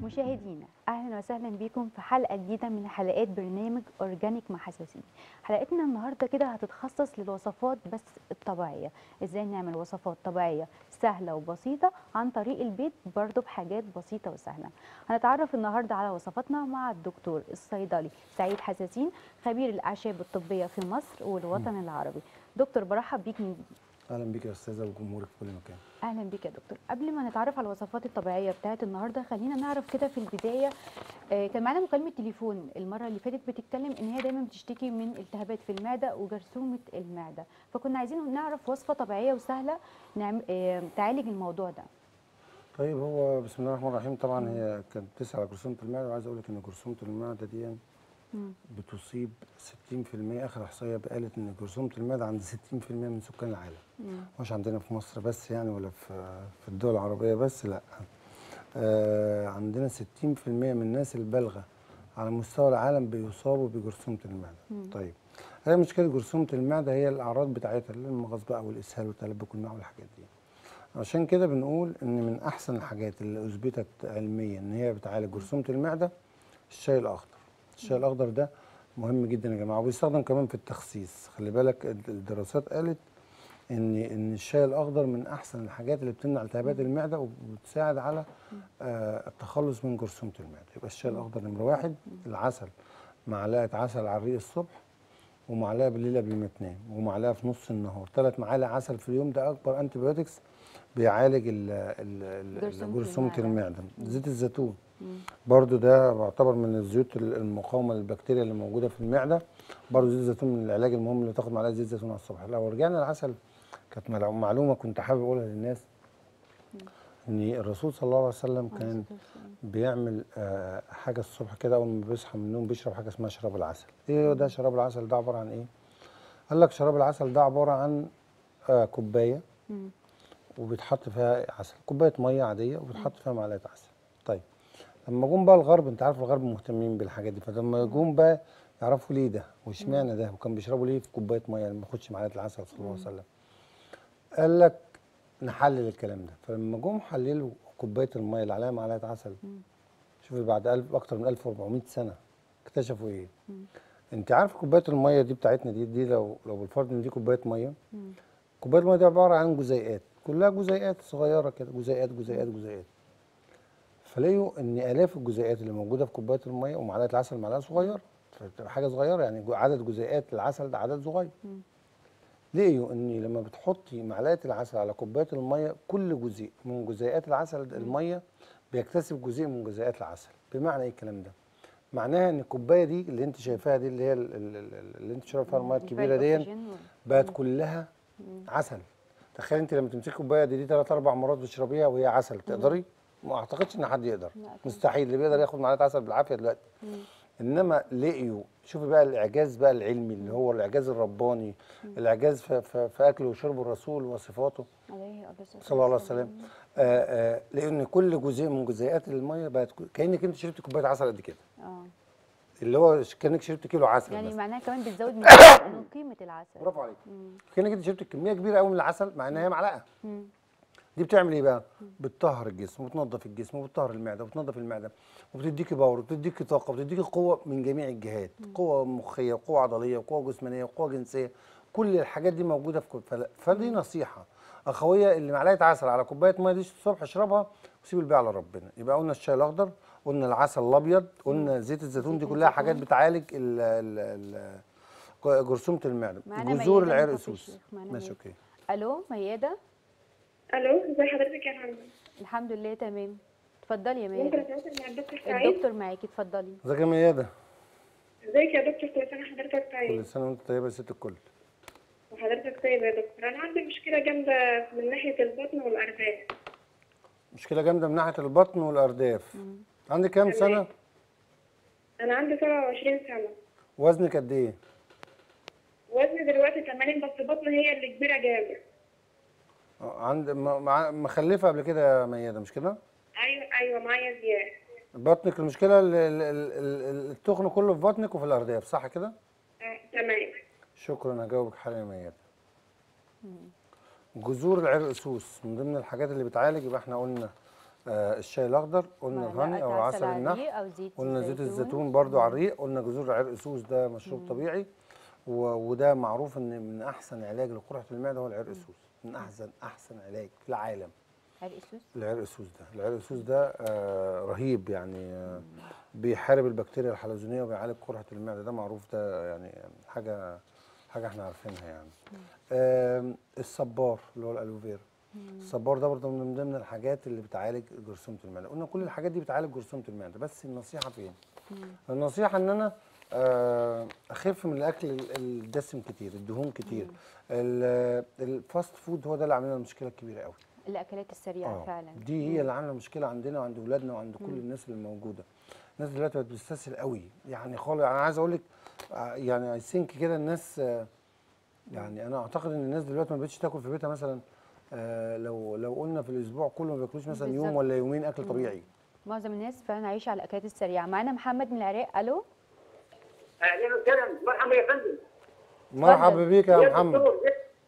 مشاهدينا اهلا وسهلا بكم في حلقه جديده من حلقات برنامج اورجانيك مع حساسين حلقتنا النهارده كده هتتخصص للوصفات بس الطبيعيه ازاي نعمل وصفات طبيعيه سهله وبسيطه عن طريق البيت برضو بحاجات بسيطه وسهله هنتعرف النهارده على وصفاتنا مع الدكتور الصيدلي سعيد حساسين خبير الاعشاب الطبيه في مصر والوطن العربي دكتور برحب بيك من جديد اهلا بيك يا استاذه وجمهورك في كل مكان اهلا بك يا دكتور قبل ما نتعرف على الوصفات الطبيعيه بتاعت النهارده خلينا نعرف كده في البدايه آه، كان معانا مكالمه تليفون المره اللي فاتت بتتكلم ان هي دايما بتشتكي من التهابات في المعده وجرثومه المعده فكنا عايزين نعرف وصفه طبيعيه وسهله نعم آه، تعالج الموضوع ده طيب هو بسم الله الرحمن الرحيم طبعا هي كانت بتسال على جرثومه المعده وعايز اقول لك ان جرثومه المعده دي مم. بتصيب 60% اخر احصائيه قالت ان جرثومه المعده عند 60% من سكان العالم مم. مش عندنا في مصر بس يعني ولا في في الدول العربيه بس لا آه عندنا 60% من الناس البالغه على مستوى العالم بيصابوا بجرثومه المعده مم. طيب هي مشكله جرثومه المعده هي الاعراض بتاعتها المغص بقى والاسهال والتلبك والمعده والحاجات دي عشان كده بنقول ان من احسن الحاجات اللي اثبتت علميا ان هي بتعالج جرثومه المعده الشاي الاخضر الشاي الاخضر ده مهم جدا يا جماعه وبيستخدم كمان في التخسيس خلي بالك الدراسات قالت ان ان الشاي الاخضر من احسن الحاجات اللي بتمنع التهابات المعده وبتساعد على آه التخلص من جرثومه المعده يبقى الشاي الاخضر نمره واحد العسل معلقه عسل على الريق الصبح ومعلقه بالليل قبل ما تنام ومعلقه في نص النهار ثلاث معالق عسل في اليوم ده اكبر انتي بايوتكس بيعالج ال- ال- ال- جرثومة جرثومه المعدة. المعده زيت الزيتون مم. برضو ده بعتبر من الزيوت ال- المقاومه للبكتيريا اللي موجوده في المعده برضو زيت الزيتون من العلاج المهم اللي تاخد معلقه زيت زيتون على الصبح لو رجعنا للعسل كانت ملع- معلومه كنت حابب اقولها للناس ان الرسول صلى الله عليه وسلم كان بيعمل آه، حاجه الصبح كده اول ما بيصحى من النوم بيشرب حاجه اسمها شراب العسل ايه ده شراب العسل ده عباره عن ايه قال لك شراب العسل ده عباره عن آه، كوبايه مم. وبيتحط فيها عسل كوبايه ميه عاديه وبيتحط فيها معلقه عسل طيب لما جم بقى الغرب انت عارف الغرب مهتمين بالحاجات دي فلما جم بقى يعرفوا ليه ده واشمعنى ده وكان بيشربوا ليه في كوبايه ميه لما ياخدش معلقه العسل صلى الله عليه وسلم قال لك نحلل الكلام ده فلما جم حللوا كوبايه الميه اللي عليها معلقه عسل شوفي بعد ألف اكتر من 1400 سنه اكتشفوا ايه انت عارف كوبايه الميه دي بتاعتنا دي دي لو لو بالفرض ان دي كوبايه ميه مم. كوبايه الميه دي عباره عن جزيئات كلها جزيئات صغيره كده جزيئات جزيئات جزيئات فلاقوا ان الاف الجزيئات اللي موجوده في كوبايه الميه ومعلقه العسل معلقه صغيره فبتبقى حاجه صغيره يعني جو- عدد جزيئات العسل ده عدد صغير مم. لقيوا ان لما بتحطي معلقه العسل على كوبايه الميه كل جزيء من جزيئات العسل ده الميه بيكتسب جزيء من جزيئات العسل بمعنى ايه الكلام ده معناها ان الكوبايه دي اللي انت شايفاها دي اللي هي ال- ال- ال- اللي انت شايفها فيها الميه الكبيره دي الأكسجين وال- بقت كلها عسل تخيل انت لما تمسكي كوبايه دي, دي ثلاث اربع مرات تشربيها وهي عسل تقدري ما اعتقدش ان حد يقدر لا طبعا. مستحيل اللي بيقدر ياخد معلقه عسل بالعافيه دلوقتي مم. انما لقيوا شوفي بقى الاعجاز بقى العلمي اللي هو الاعجاز الرباني الاعجاز في, في, في اكله وشرب الرسول وصفاته عليه الصلاة صلى الله عليه وسلم آه آه لقيوا ان كل جزيء من جزيئات الميه بقت ك- كانك انت شربت كوبايه عسل قد كده اه اللي هو ش- كانك شربت كيلو عسل يعني بس معناها كمان بتزود من من قيمه العسل برافو عليك مم. كانك انت شربت كميه كبيره قوي من العسل مع ان هي معلقه مم. دي بتعمل ايه بقى؟ بتطهر الجسم وبتنظف الجسم وبتطهر المعده وبتنظف المعده وبتديكي باور وبتديكي طاقه وبتديكي قوه من جميع الجهات قوه مخيه وقوه عضليه وقوه جسمانيه وقوه جنسيه كل الحاجات دي موجوده في كل فل- فدي نصيحه اخويه اللي معلقه عسل على كوبايه ميه دي الصبح اشربها وسيب الباقي على ربنا يبقى قلنا الشاي الاخضر قلنا العسل الابيض قلنا زيت الزيتون دي زيت كلها الزيتون. حاجات بتعالج ال ال ال جرثومه المعده معانا جذور ميادة من العرق كفر سوس الشيخ. معانا ماشي ميادة. اوكي الو ميادة الو ازي حضرتك يا فندم الحمد لله تمام اتفضلي يا ممكن ميادة اتواصل مع الدكتور سعيد الدكتور معاكي اتفضلي ازيك يا ميادة ازيك يا دكتور كل سنه حضرتك طيب كل سنه وانت طيبه يا ست الكل وحضرتك طيب يا دكتور انا عندي مشكله جامده من ناحيه البطن والارداف مشكلة جامدة من ناحية البطن والأرداف عندك كام تمام. سنة؟ انا عندي 27 سنه وزنك قد إيه؟ وزني دلوقتي 80 بس بطني هي اللي كبيره جامد آه، عند م- مع- مخلفة قبل كده يا ميادة مش كده؟ ايوه ايوه معايا زياد بطنك المشكلة ال- ال- ال- ال- التخن كله في بطنك وفي الأرداف صح كده؟ آه، تمام شكرا هجاوبك حالا يا ميادة جذور العرق سوس من ضمن الحاجات اللي بتعالج يبقى احنا قلنا آه الشاي الاخضر قلنا الهاني او معلقة عسل على النحل الريق او زيت قلنا زيت الزيتون برضو على الريق قلنا جذور عرق سوس ده مشروب طبيعي و- وده معروف ان من احسن علاج لقرحه المعده هو العرق سوس من احسن احسن علاج في العالم عرق سوس العرق سوس ده العرق سوس ده آه رهيب يعني آه بيحارب البكتيريا الحلزونيه وبيعالج قرحه المعده ده معروف ده يعني حاجه حاجه احنا عارفينها يعني آم، الصبار اللي هو الالوفيرا الصبار ده برضه من ضمن الحاجات اللي بتعالج جرثومه المعده قلنا كل الحاجات دي بتعالج جرثومه المعده بس النصيحه فين النصيحه ان انا آه، اخف من الاكل ال- الدسم كتير الدهون كتير ال- الفاست فود هو ده اللي عامل لنا المشكله الكبيره قوي الاكلات السريعه فعلا دي هي اللي عامله مشكله عندنا وعند اولادنا وعند كل الناس اللي موجوده الناس دلوقتي بقت بتستسهل قوي يعني خالص انا عايز اقول لك آه، يعني اي ثينك كده الناس آه، يعني انا اعتقد ان الناس دلوقتي ما بقتش تاكل في بيتها مثلا آه، لو لو قلنا في الاسبوع كله ما بياكلوش مثلا يوم بالظبط. ولا يومين اكل طبيعي معظم الناس فعلا عايشه على الاكلات السريعه معانا محمد من العراق الو اهلا وسهلا مرحبا يا فندم مرحبا بيك يا محمد دكتور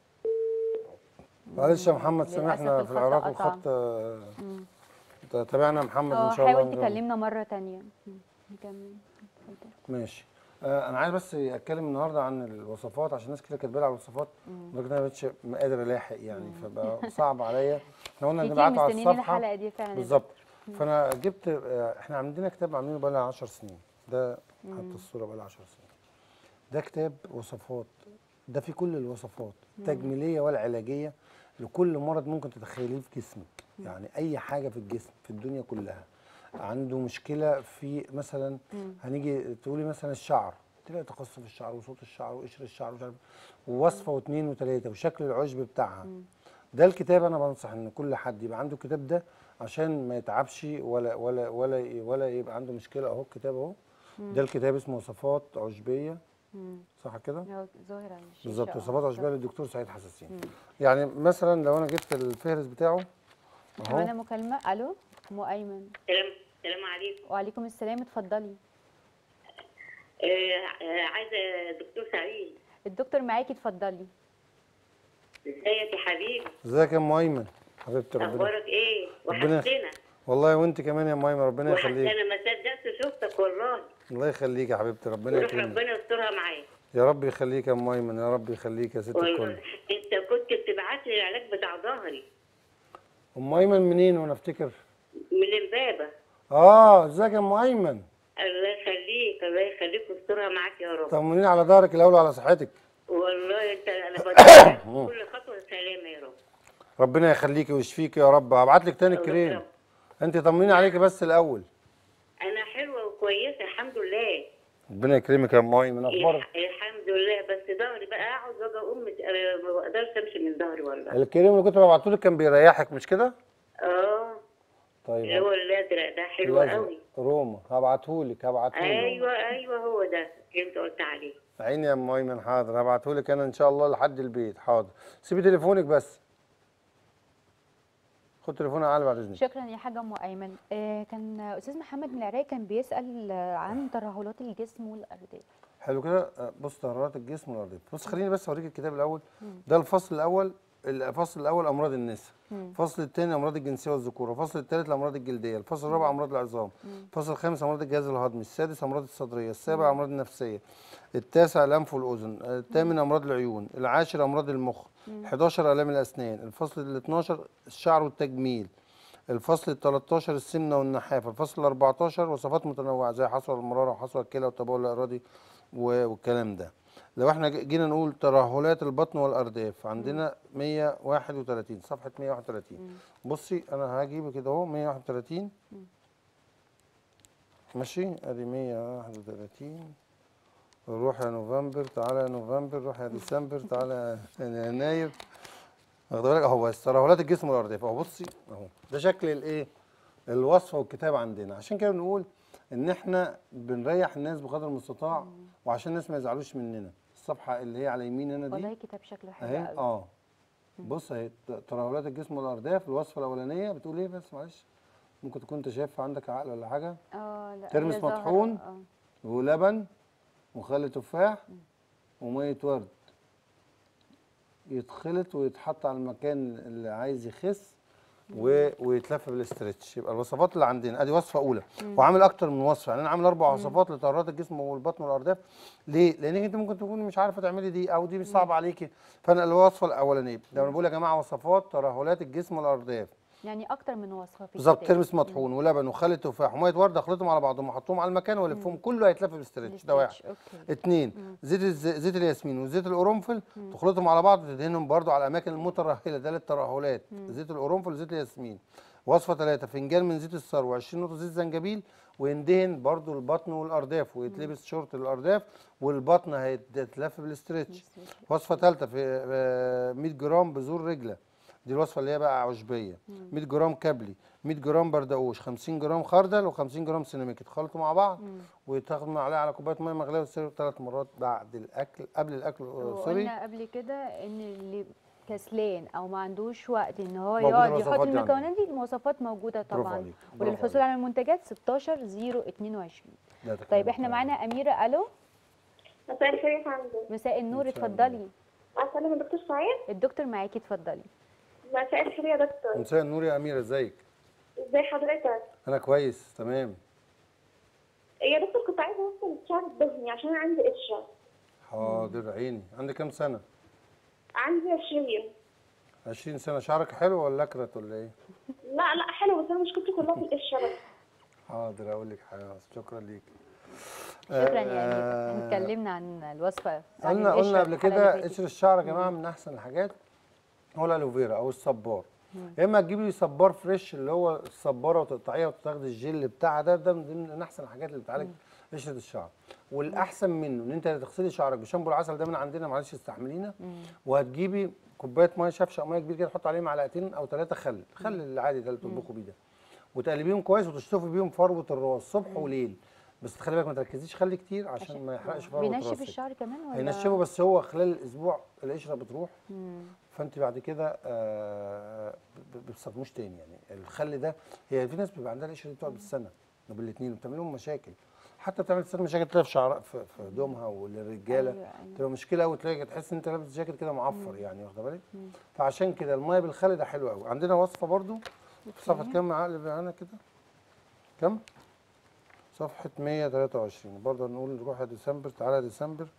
معلش يا محمد للأسف سامحنا الخط في العراق قطع. الخط آه، تابعنا محمد اه ان شاء الله حاول نجاوب. تكلمنا مره تانية مم. نكمل اتفضل. ماشي آه انا عايز بس اتكلم النهارده عن الوصفات عشان الناس كده كاتبه لي على الوصفات لدرجه ان انا ما بقتش قادر الاحق يعني فبقى صعب عليا احنا قلنا كتير نبعته على مستنيين الصفحه الحلقه دي فعلا يا بالظبط فانا جبت آه، احنا عندنا كتاب عاملينه بقى لنا 10 سنين ده حتى الصوره بقى لها 10 سنين ده كتاب وصفات ده فيه كل الوصفات التجميليه والعلاجيه لكل مرض ممكن تتخيليه في جسمك يعني اي حاجه في الجسم في الدنيا كلها عنده مشكله في مثلا هنيجي تقولي مثلا الشعر تلاقي تقصف الشعر وصوت الشعر وقشر الشعر ومش عارف ووصفه واثنين وثلاثه وشكل العشب بتاعها ده الكتاب انا بنصح ان كل حد يبقى عنده الكتاب ده عشان ما يتعبش ولا ولا ولا ولا يبقى عنده مشكله اهو الكتاب اهو ده الكتاب اسمه وصفات عشبيه مم. صح كده هو ظاهر على الشاشة، بالظبط اه. وصفات عشبيه للدكتور سعيد حساسين يعني مثلا لو انا جبت الفهرس بتاعه معانا اهو مكالمه الو ام ايمن سلام سلام عليكم وعليكم السلام اتفضلي آه آه عايزه دكتور سعيد الدكتور معاكي اتفضلي ازيك يا حبيبي ازيك يا ام ايمن حبيبتي ربنا اخبارك ايه ربنا- وحشتنا والله وانت كمان يا ام ايمن ربنا يخليك وحشتنا ما صدقت شفتك والله الله يخليك يا حبيبتي ربنا وروح يكرمك ربنا يسترها معاك يا رب يخليك يا ام ايمن يا رب يخليك يا ست الكل والله انت كنت بتبعت لي العلاج بتاع ظهري ام ايمن منين وانا افتكر من امبابه اه ازيك يا ام ايمن الله يخليك الله يخليك ويسترها معاك يا رب طمنين على ظهرك الاول على صحتك والله انت انا بدعي كل خطوه سلامه يا رب ربنا يخليكي ويشفيكي يا رب هبعت لك تاني الله الكريم يرحمه. انت طمنيني عليكي بس الاول انا حلوه وكويسه الحمد لله ربنا يكرمك يا ام ايمن اخبارك الح- الحمد لله بس ظهري بقى اقعد واجي اقوم مت- آه، ما بقدرش امشي من ظهري والله الكريم اللي كنت ببعته لك كان بيريحك مش كده اه طيب اللي هو الازرق ده حلو الأزرق. قوي روما هبعته لك هبعته لك ايوه ايوه هو ده اللي انت قلت عليه عيني يا ام ايمن حاضر هبعته لك انا ان شاء الله لحد البيت حاضر سيبي تليفونك بس خد تليفوني علي بعد اذنك شكرا يا حاجه ام ايمن آه كان استاذ محمد من العراق كان بيسال آه، عن ترهلات الجسم والارداف حلو كده آه، بص تهرات الجسم والارضيه بص خليني بس اوريك الكتاب الاول ده الفصل الاول الفصل الاول امراض النساء الفصل الثاني امراض الجنسيه والذكوره الفصل الثالث الامراض الجلديه الفصل الرابع امراض العظام الفصل الخامس امراض الجهاز الهضمي السادس امراض الصدريه السابع امراض النفسيه التاسع الانف والاذن الثامن امراض العيون العاشر امراض المخ ال11 الام الاسنان الفصل ال 12 الشعر والتجميل الفصل ال 13 السمنه والنحافه الفصل ال 14 وصفات متنوعه زي حصوه المراره وحصوه الكلى والتبول الارادي و- والكلام ده لو احنا ج- جينا نقول ترهلات البطن والارداف عندنا 131 صفحه 131 بصي انا هجيب كده اهو 131 ماشي ادي 131 روح يا نوفمبر تعالى يا نوفمبر روح يا ديسمبر تعالى يا يناير واخد بالك اهو بس ترهلات الجسم والارداف اهو بصي اهو ده شكل الايه الوصفه والكتاب عندنا عشان كده بنقول ان احنا بنريح الناس بقدر المستطاع وعشان الناس ما يزعلوش مننا الصفحه اللي هي على يمين هنا والله دي كتاب شكله حلو اهي قوي اه بص اهي ت- ترهلات الجسم والارداف الوصفه الاولانيه بتقول ايه بس معلش ممكن تكون انت شايفها عندك عقل ولا حاجه اه لا ترمس هي ظاهرة، مطحون. اه ولبن وخل تفاح وميه ورد يتخلط ويتحط على المكان اللي عايز يخس و... ويتلف بالاسترتش يبقى الوصفات اللي عندنا ادي وصفه اولى وعامل اكتر من وصفه يعني انا عامل اربع وصفات لطهارات الجسم والبطن والارداف ليه؟ لانك انت ممكن تكوني مش عارفه تعملي دي او دي مش صعبه عليكي فانا الوصفه الاولانيه ده انا بقول يا جماعه وصفات ترهلات الجسم والارداف يعني اكتر من وصفه في بالظبط الكتاب. ترمس مطحون ولبن وخل تفاح وميه ورد اخلطهم على بعضهم واحطهم على المكان والفهم كله هيتلف بالاسترتش ده واحد الاسترتش، اوكي اتنين زيت الز... زيت الياسمين وزيت القرنفل تخلطهم على بعض وتدهنهم برضو على الاماكن المترهله ده للترهلات زيت القرنفل وزيت الياسمين وصفه ثلاثه فنجان من زيت الثروه 20 نقطه زيت زنجبيل ويندهن برضو البطن والارداف ويتلبس شورت الارداف والبطن هيتلف بالاسترتش وصفه ثالثه في آه، 100 جرام بذور رجله دي الوصفه اللي هي بقى عشبيه 100 جرام كابلي 100 جرام بردقوش 50 جرام خردل و50 جرام سيناميك يتخلطوا مع بعض وتاخد معلقه على كوبايه ميه مغليه وتسيبها ثلاث مرات بعد الاكل قبل الاكل آه، سوري وقلنا قبل كده ان اللي كسلان او ما عندوش وقت ان هو موجودة يقعد الوصفات يحط دي عندنا. المكونات دي المواصفات موجوده برافو طبعا عليك، برافو وللحصول عليك. على المنتجات 16 022 ده تكلم طيب احنا كلام. معانا اميره الو مساء الخير يا فندم مساء النور مساء اتفضلي اسلم يا دكتور سعيد الدكتور معاكي اتفضلي مساء الخير يا دكتور مساء النور يا اميره ازيك ازي حضرتك انا كويس تمام يا دكتور كنت عايزه اوصل الشعر الدهني عشان أنا عندي قشره حاضر عيني عندك كام سنه عندي 20 20 سنه شعرك حلو ولا اكرت ولا ايه لا لا حلو بس انا مشكلتي كلها في القشره بس حاضر اقول لك حاجه شكرا ليك شكرا يا آه، اميره احنا اتكلمنا عن الوصفه عن قلنا القشرة قلنا قبل الحلقة كده اللي فاتت. قشر الشعر يا جماعه من احسن الحاجات هو الالوفيرا او الصبار يا اما تجيبي صبار فريش اللي هو الصباره وتقطعيها وتاخدي الجل بتاعها ده ده من من احسن الحاجات اللي بتعالج قشره الشعر والاحسن منه ان انت تغسلي شعرك بشامبو العسل ده من عندنا معلش استحملينا وهتجيبي كوبايه ميه شفشه ميه كبيره كده تحط عليه معلقتين او ثلاثه خل خل العادي ده اللي بتطبخوا بيه ده وتقلبيهم كويس وتشطفي بيهم فروه الراس صبح وليل بس تخلي بالك ما تركزيش خل كتير عشان ما يحرقش فروه بينشف راسك الشعر كمان ولا هينشفه بس هو خلال الاسبوع القشره بتروح مم. فانت بعد كده آه ب- ب- بتصدموش تاني يعني الخل ده هي في ناس بيبقى عندها القشره دي بتقعد بالسنه وبالاثنين وبتعمل لهم مشاكل حتى بتعمل سنة مشاكل تلاقي في شعر في, في هدومها وللرجاله أيوة، أيوة. تبقى مشكله قوي تلاقي تحس ان انت لابس جاكيت كده معفر يعني واخده بالك فعشان كده الميه بالخل ده حلو قوي عندنا وصفه برضو في صفحه كام عقل معانا كده كام صفحه 123 برضه نقول نروح يا ديسمبر تعالى يا ديسمبر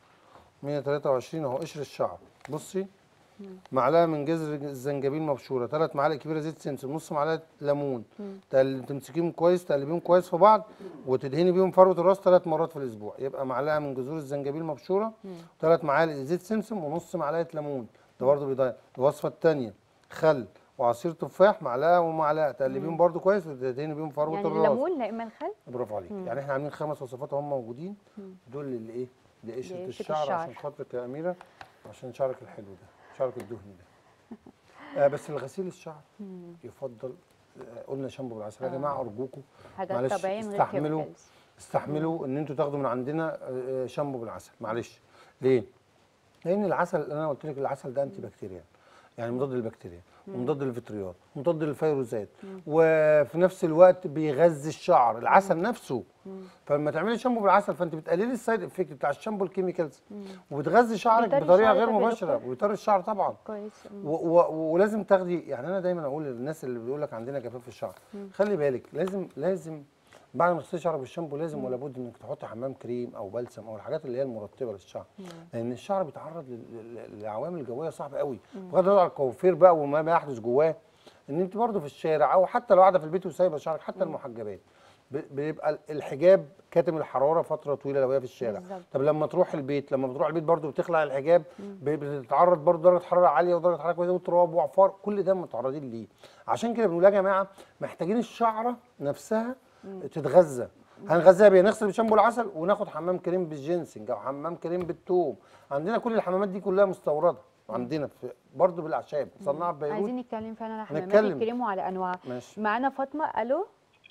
123 اهو قشر الشعر بصي معلقه من جذر الزنجبيل مبشوره ثلاث معالق كبيره زيت سمسم نص معلقه ليمون تقل- تمسكيهم كويس تقلبيهم كويس في بعض وتدهني بيهم فروه الراس ثلاث مرات في الاسبوع يبقى معلقه من جذور الزنجبيل مبشوره ثلاث معالق زيت سمسم ونص معلقه ليمون ده برضه بيضيع الوصفه الثانيه خل وعصير تفاح معلقه ومعلقه تقلبيهم برضه كويس وتدهني بيهم فروه يعني الراس الليمون لا اما الخل برافو عليك يعني احنا عاملين خمس وصفات هم موجودين دول اللي ايه لقشره لقشرة الشعر, الشعر. عشان خاطرك يا اميره عشان شعرك الحلو ده شعرك الدهني ده آه بس الغسيل الشعر يفضل آه قلنا شامبو بالعسل يا جماعه ارجوكم حاجات معلش طبيعيه من غير استحملوا chemicals. استحملوا ان انتوا تاخدوا من عندنا آه، آه، شامبو بالعسل معلش ليه لان العسل انا قلت لك العسل ده انتي بكتيريا يعني مضاد للبكتيريا ومضاد للفطريات ومضاد للفيروسات وفي نفس الوقت بيغذي الشعر العسل نفسه فلما تعملي شامبو بالعسل فانت بتقللي السايد افكت بتاع الشامبو الكيميكالز وبتغذي شعرك بيطري بطريقه الشعر غير طب يا مباشره دكتور؟ ويطري الشعر طبعا كويس مم. و و ولازم تاخدي يعني انا دايما اقول للناس اللي بيقول لك عندنا جفاف في الشعر خلي بالك لازم لازم بعد ما تغسلي شعرك بالشامبو لازم ولا بد انك تحطي حمام كريم او بلسم او الحاجات اللي هي المرطبه للشعر لان الشعر بيتعرض لل- لل- للعوامل الجويه صعبه قوي بغض النظر عن الكوافير بقى وما ما يحدث جواه ان انت برضه في الشارع او حتى لو قاعده في البيت وسايبه شعرك حتى المحجبات ب- بيبقى الحجاب كاتم الحراره فتره طويله لو هي في الشارع بالظبط. طب لما تروح البيت لما بتروح البيت برضو بتخلع الحجاب ب- بتتعرض برضو درجه حراره عاليه ودرجه حراره كويسه وتراب وعفار كل ده متعرضين ليه عشان كده بنقول يا جماعه محتاجين الشعره نفسها تتغذى هنغذيها بيه نغسل بشامبو العسل وناخد حمام كريم بالجينسنج او حمام كريم بالثوم عندنا كل الحمامات دي كلها مستورده عندنا في برضو بالاعشاب مصنعه في بيروت عايزين نتكلم فعلا على حمامات هنتكلم. الكريم وعلى انواعها ماشي. معانا فاطمه الو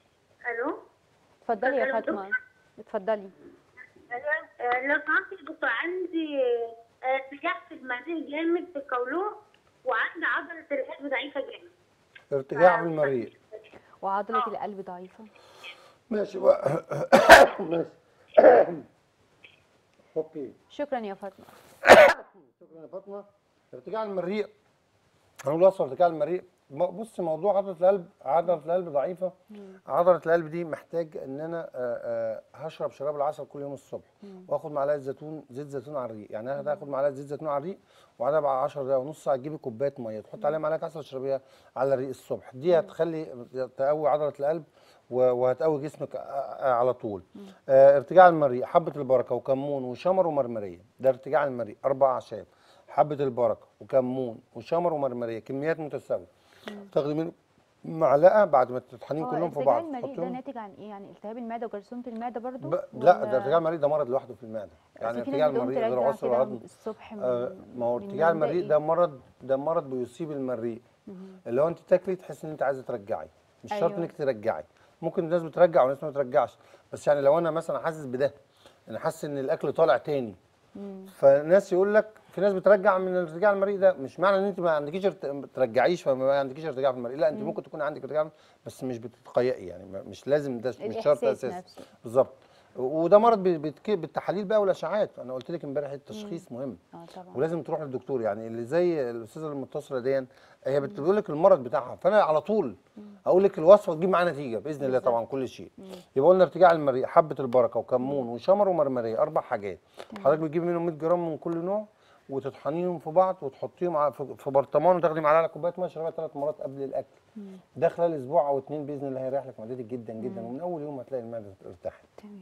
الو اتفضلي يا ألو، فاطمه اتفضلي الو آه، لو سمحت يا دكتور عندي آه، ارتجاع في المريء جامد في القولون وعندي عضله القلب ضعيفه جامد ارتجاع في المريء وعضله القلب ضعيفه ماشي بقى ماشي اوكي شكرا يا فاطمه شكرا يا فاطمه ارتجاع المريء هنقول وصفه ارتجاع المريء ب- بص موضوع عضله القلب عضله القلب ضعيفه عضله القلب دي محتاج ان انا آه، آه، هشرب شراب العسل كل يوم الصبح واخد معلقه زيتون زيت زيتون على الريق يعني انا هاخد معلقه زيت زيتون على الريق وبعدها بعد 10 دقايق ونص ساعه تجيبي كوبايه ميه تحط عليها معلقه عسل تشربيها على الريق الصبح دي هتخلي تقوي عضله القلب و- وهتقوي جسمك آه، آه، على طول آه، ارتجاع المريء حبه البركه وكمون وشمر ومرمريه ده ارتجاع المريء اربع اعشاب حبه البركه وكمون وشمر ومرمريه كميات متساويه تاخدي منه معلقه بعد ما تطحنيهم اه كلهم في ارتجاع بعض المريء ده تحطيهم ناتج عن ايه يعني التهاب المعده وجرثومه المعده برضو ب... لا ولا- ده ارتجاع المريء ده مرض لوحده في المعده يعني أصل في ارتجاع ناس بتقوم المريء غير ترجع عسر كده الهضم الصبح من آه ما هو من ارتجاع النوم ده المريء إيه؟ ده مرض ده مرض بيصيب المريء اللي هو انت تاكلي تحس ان انت عايزه ترجعي مش شرط أيوة. انك ترجعي ممكن الناس بترجع وناس ما بترجعش بس يعني لو انا مثلا حاسس بده انا حاسس ان الاكل طالع تاني فناس يقول لك في ناس بترجع من الارتجاع المريء ده مش معنى ان انت ما عندكيش ارت... ما ترجعيش فما عندكيش ارتجاع في المريء لا انت ممكن تكون عندك ارتجاع بس مش بتتقيئي يعني ما- مش لازم ده مش شرط الإحساس اساسي نفسه. بالظبط وده مرض بي- بيتك- بالتحاليل بقى والاشعاعات انا قلت لك امبارح التشخيص مهم اه طبعا ولازم تروح للدكتور يعني اللي زي الاستاذه المتصله دي هي بتقول لك المرض بتاعها فانا على طول اقول لك الوصفه تجيب معاها نتيجه باذن الله طبعا كل شيء يبقى قلنا ارتجاع المريء حبه البركه وكمون وشمر ومرمريه اربع حاجات حضرتك بتجيبي منهم 100 جرام من كل نوع وتطحنيهم في بعض وتحطيهم ع- في في برطمان وتاخدي معاها كوبايه ميه تشربيها ثلاث مرات قبل الاكل ده خلال اسبوع او اتنين باذن الله هيريح لك معدتك جدا جدا ومن اول يوم هتلاقي المعده ارتاحت تمام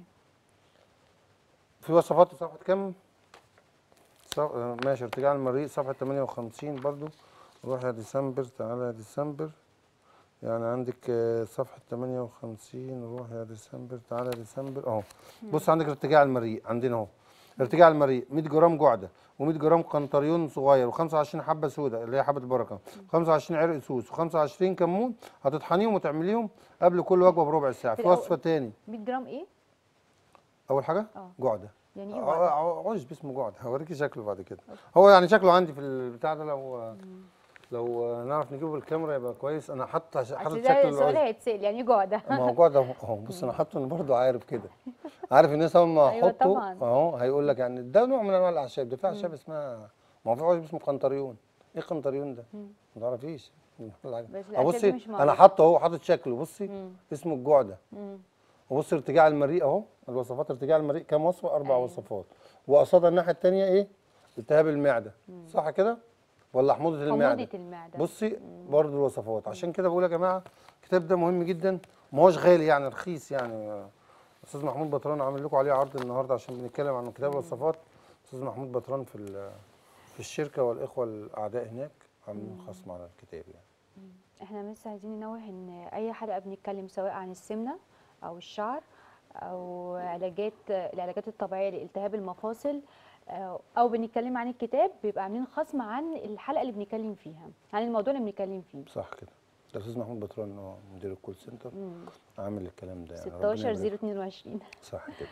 في وصفات صفحة كام؟ صف... آه، ماشي ارتجاع المريء صفحة 58 برضو روح يا ديسمبر تعالى يا ديسمبر يعني عندك آه، صفحة 58 روح يا ديسمبر تعالى يا ديسمبر اهو بص عندك ارتجاع المريء عندنا اهو ارتجاع المريء 100 جرام جعدة و100 جرام قنطريون صغير و25 حبة سوداء اللي هي حبة البركة 25 عرق سوس و25 كمون هتطحنيهم وتعمليهم قبل كل وجبة بربع ساعة في في الأول- وصفة تاني 100 جرام ايه أول حاجة اه. جعدة يعني ايه ع- وعدة؟ ع- عشب اسمه جعد هوريكي شكله بعد كده هو يعني شكله عندي في البتاع ده لو لو نعرف نجيبه بالكاميرا يبقى كويس انا حاطط حاطط اصل شكل ده سؤال العشب هيتسال يعني ايه جعده ما هو جعد اهو اهو بص انا حاطه انا برضه عارف كده عارف الناس اول ما أيوة احطه طبعاً. اهو هيقول لك يعني ده نوع من انواع الاعشاب ده في اعشاب اسمها ما هو في عشب اسمه قنطريون ايه قنطريون ده؟ ما تعرفيش بس أه الأعشاب بصي دي مش انا معروفة. حاطه اهو حاطط شكله بصي مم. اسمه الجعده مم. وبص ارتجاع المريء اهو الوصفات ارتجاع المريء كام وصفه اربع أيوة. وصفات وقصادها الناحيه الثانيه ايه التهاب المعده صح كده ولا حموضه المعده حموضه المعده بصي برضه الوصفات عشان كده بقول يا جماعه الكتاب ده مهم جدا ما هوش غالي يعني رخيص يعني استاذ محمود بطران عامل لكم عليه عرض النهارده عشان بنتكلم عن كتاب الوصفات استاذ محمود بطران في ال- في الشركه والاخوه الاعداء هناك عاملين خصم على الكتاب يعني احنا بس عايزين ننوه ان اي حلقه بنتكلم سواء عن السمنه او الشعر او علاجات العلاجات الطبيعيه لالتهاب المفاصل آه، او بنتكلم عن الكتاب بيبقى عاملين خصم عن الحلقه اللي بنتكلم فيها عن الموضوع اللي بنتكلم فيه صح كده ده الاستاذ محمود بطران هو مدير الكول سنتر مم. عامل الكلام ده يعني ربنا 16 يبارك 022 صح كده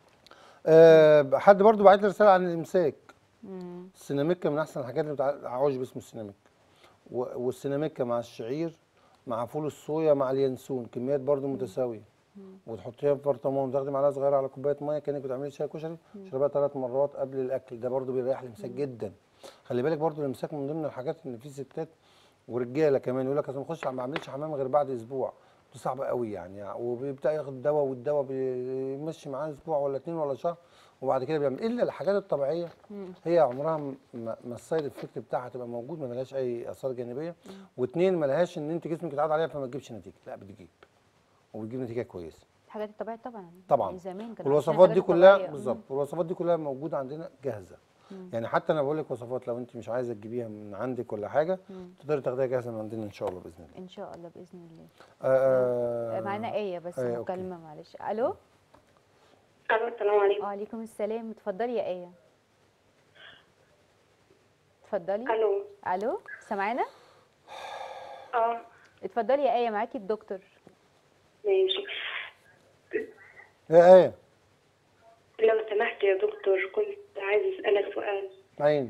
أه حد برضو بعت لي رساله عن الامساك مم. السيناميكا من احسن الحاجات اللي بتاع عشب اسمه السيناميكا و- والسيناميكا مع الشعير مع فول الصويا مع اليانسون كميات برضو متساويه وتحطيها في برطمان وتاخدي معلقه صغيره على كوبايه ميه كانك بتعملي شاي كشري تشربيها ثلاث مرات قبل الاكل ده برضو بيريح الامساك جدا خلي بالك برضو الامساك من ضمن الحاجات ان في ستات ورجاله كمان يقول لك اصل ما اخش ما اعملش حمام غير بعد اسبوع دي صعبه قوي يعني, يعني وبيبدا ياخد دواء والدواء بيمشي معاه اسبوع ولا اتنين ولا شهر وبعد كده بيعمل الا الحاجات الطبيعيه هي عمرها م- ما ما السايد افكت بتاعها تبقى موجود ما لهاش اي اثار جانبيه واثنين ما لهاش ان انت جسمك يتعود عليها فما تجيبش نتيجه لا بتجيب وبتجيب نتيجه كويسه الحاجات الطبيعيه طبعا طبعا يعني زمان كانوا والوصفات عايشين دي الحاجات كلها الطبيعية. بالظبط والوصفات دي كلها موجوده عندنا جاهزه يعني حتى انا بقول لك وصفات لو انت مش عايزه تجيبيها من عندك ولا حاجه تقدري تاخديها جاهزه من عندنا ان شاء الله باذن الله ان شاء الله باذن الله آه، معانا ايه بس آية، أوكي. مكالمه معلش الو الو السلام عليكم وعليكم السلام اتفضلي يا ايه اتفضلي الو الو سامعانا اه اتفضلي يا ايه معاكي الدكتور ماشي يا ايه لو سمحت يا دكتور كنت عايز اسالك سؤال عين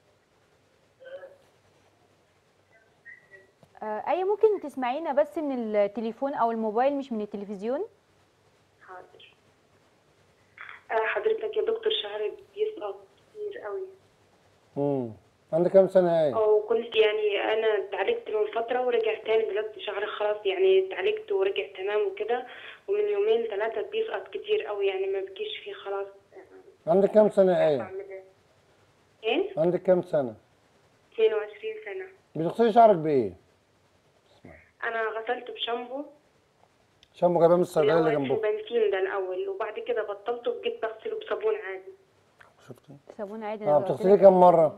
آه ايه ممكن تسمعينا بس من التليفون او الموبايل مش من التلفزيون حاضر آه حضرتك يا دكتور شعري بيسقط كتير قوي امم عندك كام سنه يا ايه وكنت يعني انا اتعالجت من فتره ورجع تاني دلوقتي شعري خلاص يعني اتعالجت ورجع تمام وكده ومن يومين ثلاثه بيسقط كتير قوي يعني ما بكيش فيه خلاص عندك كام سنه يا ايه اعمل ايه ايه عندك كام سنه 22 سنه بتغسلي شعرك بايه انا غسلت بشامبو شامبو جايباه من الصيدليه اللي اللي هو اسمه جنبك بنسين ده الاول وبعد كده بطلته وجيت بغسله بصابون عادي شفتي صابون عادي اه أنا قلت بتغسليه لك كام مره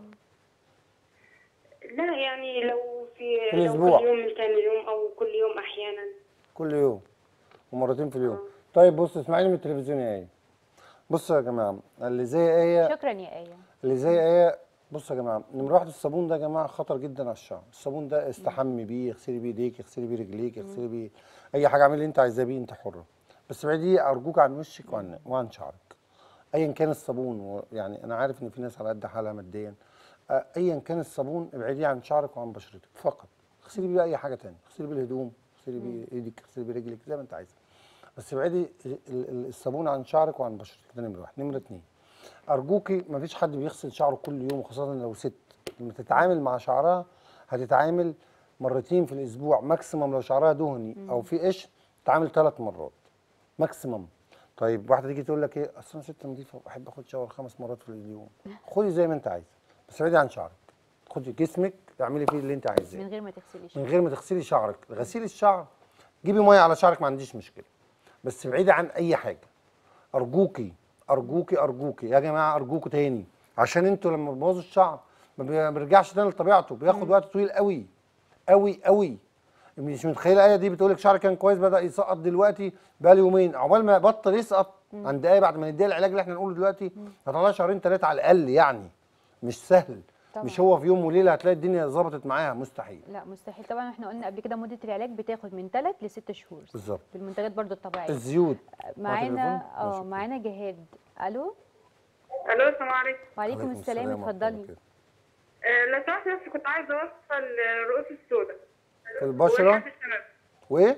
لا يعني لو في, في لو الأسبوع. كل يوم من ثاني يوم او كل يوم احيانا كل يوم ومرتين في اليوم طيب بص اسمعيني من التلفزيون يا ايه بصوا يا جماعه اللي زي ايه شكرا يا ايه اللي زي ايه بصوا يا جماعه نمره واحد الصابون ده يا جماعه خطر جدا على الشعر الصابون ده استحمي بيه اغسلي بيه ايديك اغسلي بيه رجليك اغسلي بيه اي حاجه اعملي اللي انت عايزاه بيه انت حره بس ابعديه ارجوك عن وشك وعن وعن شعرك ايا كان الصابون و- يعني انا عارف ان في ناس على قد حالها ماديا آه، ايا كان الصابون ابعديه عن شعرك وعن بشرتك فقط اغسلي بيه اي حاجه تانية اغسلي بيه الهدوم اغسلي بيه ايدك اغسلي بيه رجلك زي ما انت عايزه بس ابعدي ال- ال- الصابون عن شعرك وعن بشرتك ده نمره واحد نمره اتنين ارجوكي ما فيش حد بيغسل شعره كل يوم وخاصه لو ست لما تتعامل مع شعرها هتتعامل مرتين في الاسبوع ماكسيمم لو شعرها دهني او في قشر تتعامل ثلاث مرات ماكسيمم طيب واحده تيجي تقول لك ايه اصل انا ست نظيفه وبحب اخد شاور خمس مرات في اليوم خدي زي ما انت عايزه بس ابعدي عن شعرك خدي جسمك اعملي فيه اللي انت عايزاه من غير ما تغسلي من شعرك غير ما تغسلي شعرك غسيل الشعر جيبي ميه على شعرك ما عنديش مشكله بس ابعدي عن اي حاجه ارجوكي ارجوكي ارجوكي يا جماعه ارجوكوا تاني عشان انتوا لما بتبوظوا الشعر ما بي- ما بيرجعش تاني لطبيعته بياخد وقت طويل قوي قوي قوي مش متخيله ايه دي بتقول لك شعرك كان كويس بدا يسقط دلوقتي بقى له يومين عقبال ما بطل يسقط عند ايه بعد ما نديها العلاج اللي احنا نقوله دلوقتي هطلع شهرين ثلاثه على الاقل يعني مش سهل طبعاً. مش هو في يوم وليله هتلاقي الدنيا ظبطت معاها مستحيل لا مستحيل طبعا احنا قلنا قبل كده مده العلاج بتاخد من 3 ل 6 شهور بالظبط بالمنتجات برضو الطبيعيه الزيوت معانا تليفون؟ اه ماشي. معانا جهاد الو الو السلام عليكم وعليكم السلام ورحمة الله اتفضلي وبركاته. آه، لو سمحت بس كنت عايزه اوصل الرؤوس السوداء في البشره والحب الشباب وايه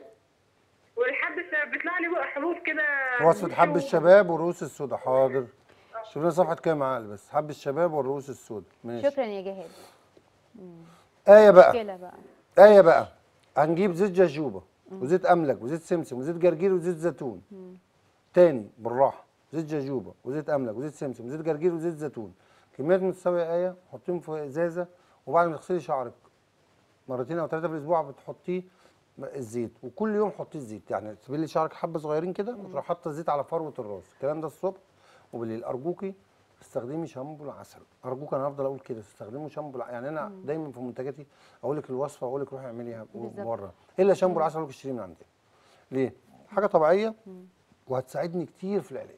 والحب الشباب بيطلع لي بقى حبوب كده وصفه حب الشباب والرؤوس السوداء حاضر شوف لنا صفحه كام عقل بس حب الشباب والرؤوس السوداء ماشي شكرا يا جهاد ايه بقى مشكله بقى ايه بقى هنجيب زيت جاجوبه وزيت املج وزيت سمسم وزيت جرجير وزيت زيتون تاني بالراحه زيت جاجوبه وزيت املج وزيت سمسم وزيت جرجير وزيت زيتون كميات متساويه ايه حطيهم في ازازه وبعد ما تغسلي شعرك مرتين او ثلاثه في الاسبوع بتحطيه الزيت وكل يوم حطي الزيت يعني تسيبي لي شعرك حبه صغيرين كده وتروح حاطه الزيت على فروه الراس الكلام ده الصبح وبالليل ارجوكي استخدمي شامبو العسل ارجوك انا هفضل اقول كده استخدموا شامبو الع- يعني انا دايما في منتجاتي اقول لك الوصفه واقول لك روحي اعمليها بالظبط. بره الا شامبو العسل اقول لك اشتريه من عندنا ليه حاجه طبيعيه وهتساعدني كتير في العلاج